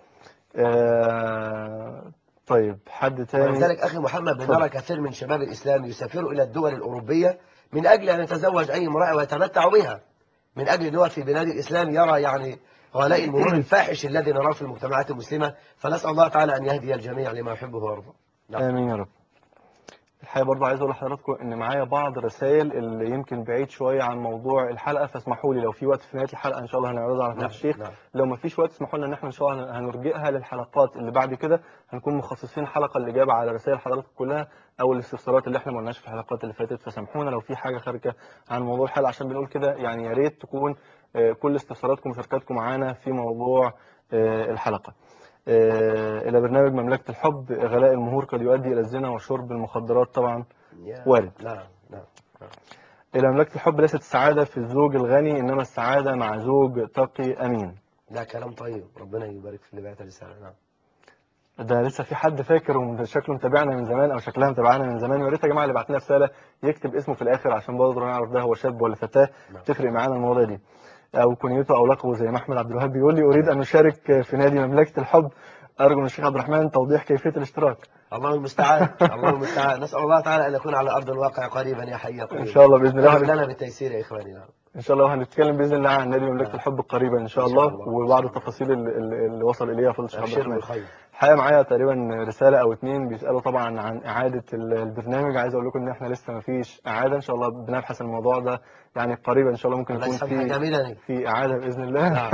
آه، طيب حد تاني ولذلك أخي محمد بنرى كثير من شباب الإسلام يسافروا إلى الدول الأوروبية من أجل أن يتزوج أي امرأة ويتمتع بها من أجل أن هو في بلاد الإسلام يرى يعني غلاء المرور الفاحش الذي نراه في المجتمعات المسلمة فنسأل الله تعالى أن يهدي الجميع لما يحبه ويرضى نعم. آمين يا رب الحقيقة برضه عايز أقول لحضراتكم إن معايا بعض الرسائل اللي يمكن بعيد شوية عن موضوع الحلقة فاسمحوا لي لو في وقت في نهاية الحلقة إن شاء الله هنعرضها على فضيلة نعم، الشيخ نعم. لو ما فيش وقت اسمحوا لنا إن إحنا إن شاء الله هنرجئها للحلقات اللي بعد كده هنكون مخصصين حلقة الإجابة على رسائل حضراتكم كلها أو الاستفسارات اللي إحنا ما قلناش في الحلقات اللي فاتت فسامحونا لو في حاجة خارجة عن موضوع الحلقة عشان بنقول كده يعني يا ريت تكون آه، كل استفساراتكم ومشاركاتكم معانا في موضوع آه، الحلقة آه، إلى برنامج مملكة الحب غلاء المهور قد يؤدي إلى الزنا وشرب المخدرات طبعا يا- وارد نعم نعم إلى مملكة الحب ليست السعادة في الزوج الغني إنما السعادة مع زوج تقي أمين ده كلام طيب ربنا يبارك في اللي بعت الرسالة نعم ده لسه في حد فاكر وشكله متابعنا من زمان أو شكلها متابعنا من زمان ويا ريت يا جماعة اللي بعت لنا رسالة يكتب اسمه في الآخر عشان برضه نعرف ده هو شاب ولا فتاة تفرق معانا المواضيع دي أو كنيته أو لقبه زي ما أحمد عبد الوهاب بيقول لي أريد أن أشارك في نادي مملكة الحب أرجو من الشيخ عبد الرحمن توضيح كيفية الاشتراك الله المستعان الله المستعان نسأل الله تعالى أن يكون على أرض الواقع قريبا يا حي يا قيوم إن شاء الله بإذن الله وهب هنت- لنا بالتيسير يا إخواني نعم إن شاء الله هنتكلم بإذن الله عن نادي مملكة الحب قريبا إن شاء إن شاء الله الله. وبعض التفاصيل اللي, اللي اللي وصل إليها فضل الشيخ عبد أبشر الرحمن بالخير الحقيقة معايا تقريبا رسالة أو اتنين بيسألوا طبعا عن إعادة ال- البرنامج عايز أقول لكم إن إحنا لسه ما فيش إعادة إن شاء الله بنبحث الموضوع ده يعني قريبا إن شاء الله ممكن الله يكون يسامحك في جميلا في إعادة بإذن الله نعم.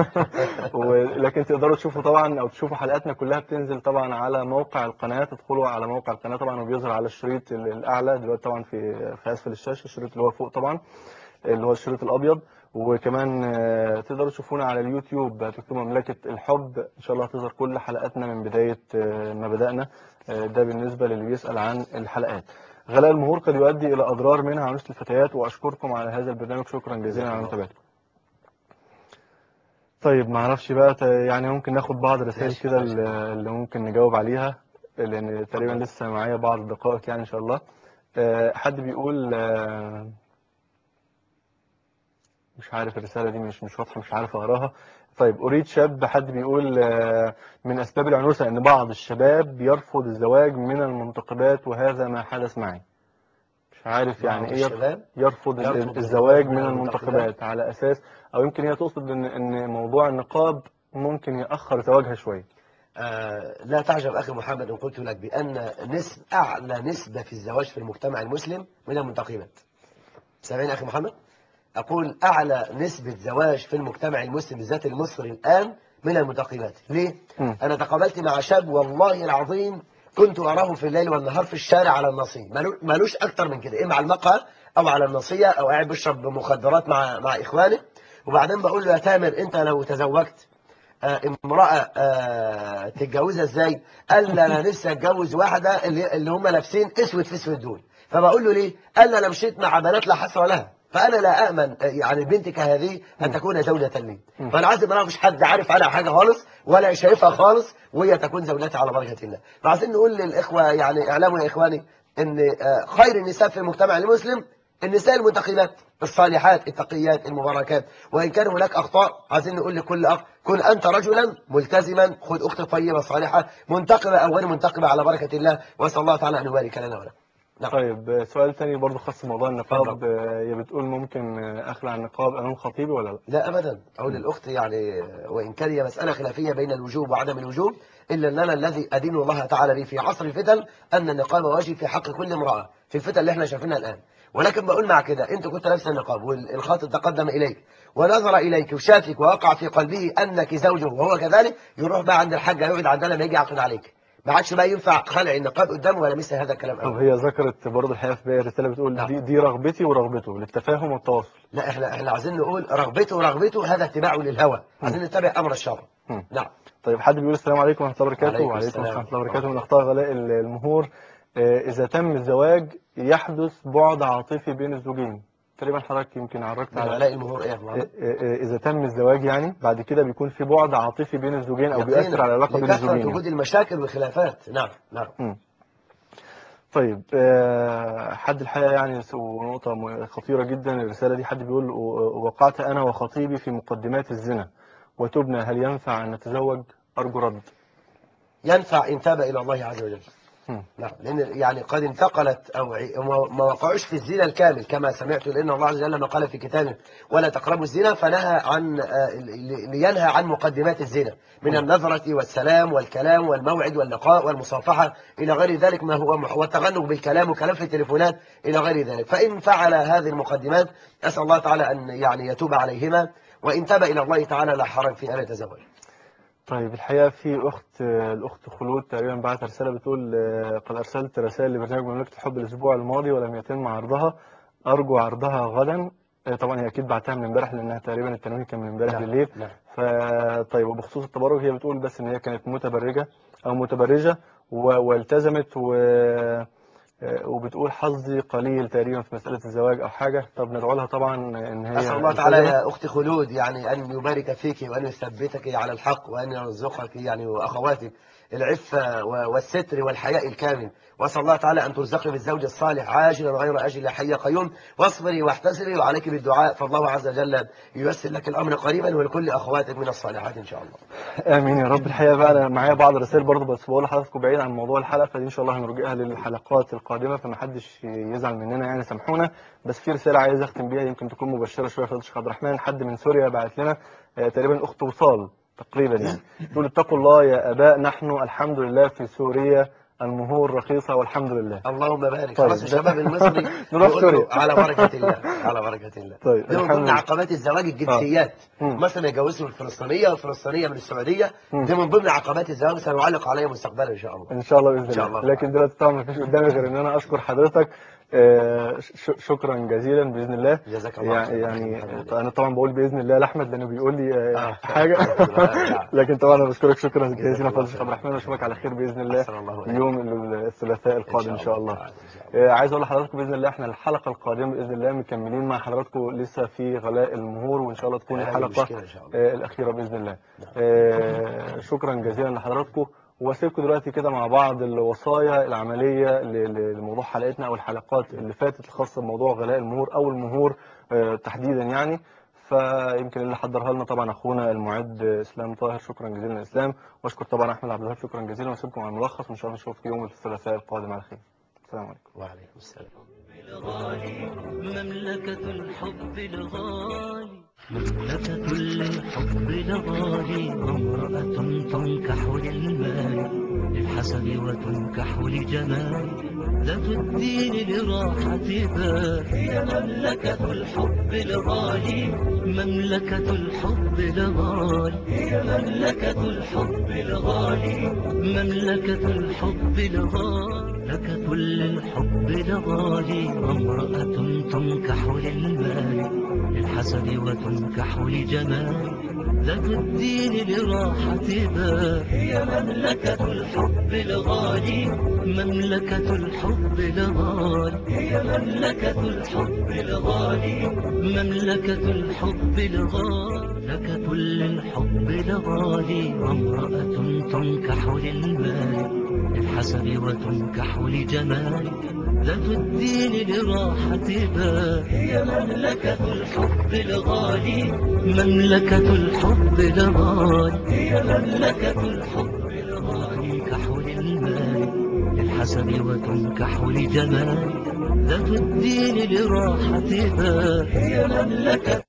ولكن تقدروا تشوفوا طبعا أو تشوفوا حلقاتنا كلها بتنزل طبعا على موقع القناة تدخلوا على موقع القناة طبعا وبيظهر على الشريط ال- الأعلى دلوقتي طبعا في في أسفل الشاشة الشريط اللي هو فوق طبعا اللي هو الشريط الأبيض وكمان آه، تقدروا تشوفونا على اليوتيوب هتكتبوا مملكة الحب إن شاء الله هتظهر كل حلقاتنا من بداية آه، ما بدأنا آه، ده بالنسبة للي بيسأل عن الحلقات غلاء المهور قد يؤدي إلى أضرار منها عنوسة الفتيات وأشكركم على هذا البرنامج شكرا جزيلا على متابعتكم طيب ما اعرفش بقى ت- يعني ممكن ناخد بعض الرسائل ماشي، كده ماشي. اللي اللي ممكن نجاوب عليها لان تقريبا لسه معايا بعض الدقائق يعني ان شاء الله آه، حد بيقول آه، مش عارف الرسالة دي مش مش واضحة مش عارف اقراها طيب اريد شاب حد بيقول آه، من اسباب العنوسة ان بعض الشباب يرفض الزواج من المنتقبات وهذا ما حدث معي مش عارف يعني بعض ايه يرفض- الشباب يرفض يرفض الزواج من المنتقبات على اساس او يمكن هي تقصد ان ان موضوع النقاب ممكن ياخر زواجها شويه آه لا تعجب أخي محمد إن قلت لك بأن نسب أعلى نسبة في الزواج في المجتمع المسلم من المنتقبات سامعني أخي محمد أقول أعلى نسبة زواج في المجتمع المسلم بالذات المصري الآن من المنتقبات ليه؟ مم. أنا تقابلت مع شاب والله العظيم كنت أراه في الليل والنهار في الشارع على النصية مالو- مالوش أكتر من كده إما على المقهى أو على النصية أو قاعد بيشرب مخدرات مع مع إخوانه وبعدين بقول له يا تامر أنت لو تزوجت آه، امرأة آه، تتجوزها ازاي قال لي انا نفسي اتجوز واحدة اللي, اللي هم لابسين اسود في اسود دول فبقول له ليه قال لي انا مشيت مع بنات لا حصر لها فانا لا امن آه، يعني بنتك هذه ان تكون زوجة لي فانا عايز امرأة مش حد عارف عنها حاجة خالص ولا شايفها خالص وهي تكون زوجتي على بركة الله فعايزين نقول للاخوة يعني اعلموا يا اخواني ان آه، خير النساء في المجتمع المسلم النساء المنتقبات الصالحات التقيات المباركات وإن كان هناك أخطاء عايزين نقول لكل أخ كن أنت رجلا ملتزما خذ أخت طيبة صالحة منتقبة أو غير منتقبة على بركة الله وأسأل الله تعالى أن يبارك لنا ولكم نعم. طيب آه، سؤال تاني برضه خاص بموضوع النقاب اتفضل. آه، هي بتقول ممكن آه، اخلع النقاب امام خطيبي ولا لا لا أبدا أقول للأخت يعني وإن كان هي مسألة خلافية بين الوجوب وعدم الوجوب إلا أن أنا الذي أدين الله تعالى به في عصر الفتن أن النقاب واجب في حق كل امرأة في الفتن اللي احنا شايفينها الآن ولكن بقول مع كده أنت كنت لابسه النقاب والخاطب تقدم إليك ونظر إليك وشافك ووقع في قلبه أنك زوجه وهو كذلك يروح بقى عند الحاج يقعد عندنا ما يجي يعقد عليك ما عادش بقى ينفع خلع النقاب قدامه ولا مثل هذا الكلام طب أبدا. هي ذكرت برضه الحقيقه في باقي الرساله بتقول دي, دي رغبتي ورغبته للتفاهم والتواصل لا احنا احنا عايزين نقول رغبته ورغبته هذا اتباع للهوى عايزين نتبع امر الشرع مم. نعم طيب حد بيقول السلام عليكم ورحمه الله وبركاته وعليكم وعليكم السلام. السلام ورحمه الله وبركاته من اخطاء غلاء المهور آه، اذا تم الزواج يحدث بعد عاطفي بين الزوجين تقريبا حضرتك يمكن عرجت من على ولاء المهور ايه يا إيه- محمد؟ إيه- اذا تم الزواج يعني بعد كده بيكون في بعد عاطفي بين الزوجين او يقينا بيأثر على العلاقه بين لكثرة الزوجين يعني. وجود المشاكل والخلافات نعم نعم مم. طيب آه، حد الحقيقة يعني س- ونقطة م- خطيرة جدا الرسالة دي حد بيقول و- وقعت أنا وخطيبي في مقدمات الزنا وتبنى هل ينفع أن نتزوج أرجو رد ينفع إن تاب إلى الله عز وجل مم. نعم لأن يعني قد انتقلت أو عي- ما- ما وقعوش في الزنا الكامل كما سمعت لأن الله عز وجل لما قال في كتابه ولا تقربوا الزنا فنهى عن آه، ل- لينهى عن مقدمات الزنا من النظرة والسلام والكلام والموعد واللقاء والمصافحة إلى غير ذلك ما هو مح- والتغنج بالكلام وكلام في التليفونات إلى غير ذلك فإن فعل هذه المقدمات أسأل الله تعالى أن يعني يتوب عليهما وإن تاب إلى الله تعالى لا حرج في أن يتزوج طيب الحقيقة في أخت آه، الأخت خلود تقريبا بعت رسالة بتقول آه، قد أرسلت رسائل لبرنامج مملكة الحب الأسبوع الماضي ولم يتم عرضها أرجو عرضها غدا آه، طبعا هي أكيد بعتها من امبارح لأنها تقريبا التنويه كان من امبارح نعم، بالليل نعم. فطيب وبخصوص التبرج هي بتقول بس ان هي كانت متبرجه او متبرجه و- والتزمت و آه، وبتقول حظي قليل تقريبا في مساله الزواج او حاجه طب ندعو لها طبعا ان هي أسأل الله تعالى التزمت. يا أختي خلود يعني أن يبارك فيك وأن يثبتك على الحق وأن يرزقك يعني وأخواتك العفة و- والستر والحياء الكامل وأسأل الله تعالى أن ترزقي بالزوج الصالح عاجلا غير آجل يا حي يا قيوم واصبري واحتسبي وعليك بالدعاء فالله عز وجل ييسر لك الأمر قريبا ولكل أخواتك من الصالحات إن شاء الله امين يا رب الحقيقه بقى انا معايا بعض الرسائل برضه بس بقول لحضراتكم بعيد عن موضوع الحلقه فدي ان شاء الله هنرجعها للحلقات القادمه فما حدش يزعل مننا يعني سامحونا بس في رساله عايز اختم بيها يمكن تكون مبشره شويه فضل الشيخ عبد الرحمن حد من سوريا بعت لنا آه، تقريبا اخت وصال تقريبا يعني تقول اتقوا الله يا اباء نحن الحمد لله في سوريا المهور رخيصه والحمد لله اللهم بارك طيب. خلاص الشباب المصري نروح يقول له سوريا. على بركة الله على بركة الله طيب دي من الحمد ضمن لله عقبات الزواج الجنسيات مم. مثلا يتجوزوا الفلسطينية والفلسطينية من السعودية مم. دي من ضمن عقبات الزواج سنعلق عليها مستقبلا إن شاء الله ان شاء الله باذن إن شاء الله الله. لكن دلوقتي طبعا ما فيش قدامي غير ان انا اشكر حضرتك آه، ش- شكرا جزيلا باذن الله جزاك الله يعني, خير. يعني الحمد انا طبعا بقول باذن الله لاحمد لانه بيقول لي آه، آه. حاجه نعم. لكن طبعا انا بشكرك شكرا جزاك جزيلا الله فضل الشيخ خير. عبد الرحمن واشوفك على خير باذن الله أحسن الله إليك. يوم ال- الثلاثاء القادم ان شاء الله تعالى، إن شاء الله. آه، عايز اقول لحضراتكم باذن الله احنا الحلقه القادمه باذن الله مكملين مع حضراتكم لسه في غلاء المهور وان شاء الله تكون هذه الحلقه مشكلة إن شاء الله. آه، الأخيرة بإذن الله آه، شكرا جزيلا لحضراتكم واسيبكم دلوقتي كده مع بعض الوصايا العملية ل- ل- لموضوع حلقتنا أو الحلقات اللي فاتت الخاصة بموضوع غلاء المهور أو المهور آه، تحديدا يعني فيمكن اللي حضرها لنا طبعا أخونا المعد إسلام طاهر شكرا جزيلا إسلام وأشكر طبعا أحمد عبد الوهاب شكرا جزيلا وأسيبكم على الملخص وإن شاء الله نشوفكم يوم الثلاثاء القادم على خير السلام عليكم وعليكم السلام الغالي مملكة الحب الغالي مملكة الحب الغالي امرأة تنكح للمال للحسب وتنكح لجمال ذات الدين لراحة بال هي مملكة الحب الغالي مملكة الحب الغالي هي مملكة الحب الغالي مملكة الحب الغالي لك كل الحب الغالي امرأة تنكح للمال للحسب وتنكح لجمال ذات الدين لراحة بال هي مملكة الحب الغالي مملكة الحب الغالي هي مملكة الحب الغالي مملكة الحب الغالي لك كل الحب الغالي امرأة تنكح للمال للحسب وتنكح لجمال ذات الدين لراحة بال هي مملكة الحب الغالي مملكة الحب الغالي هي مملكة الحب الغالي تنكح للمال للحسب وتنكح لجمال ذات الدين لراحة بال هي مملكة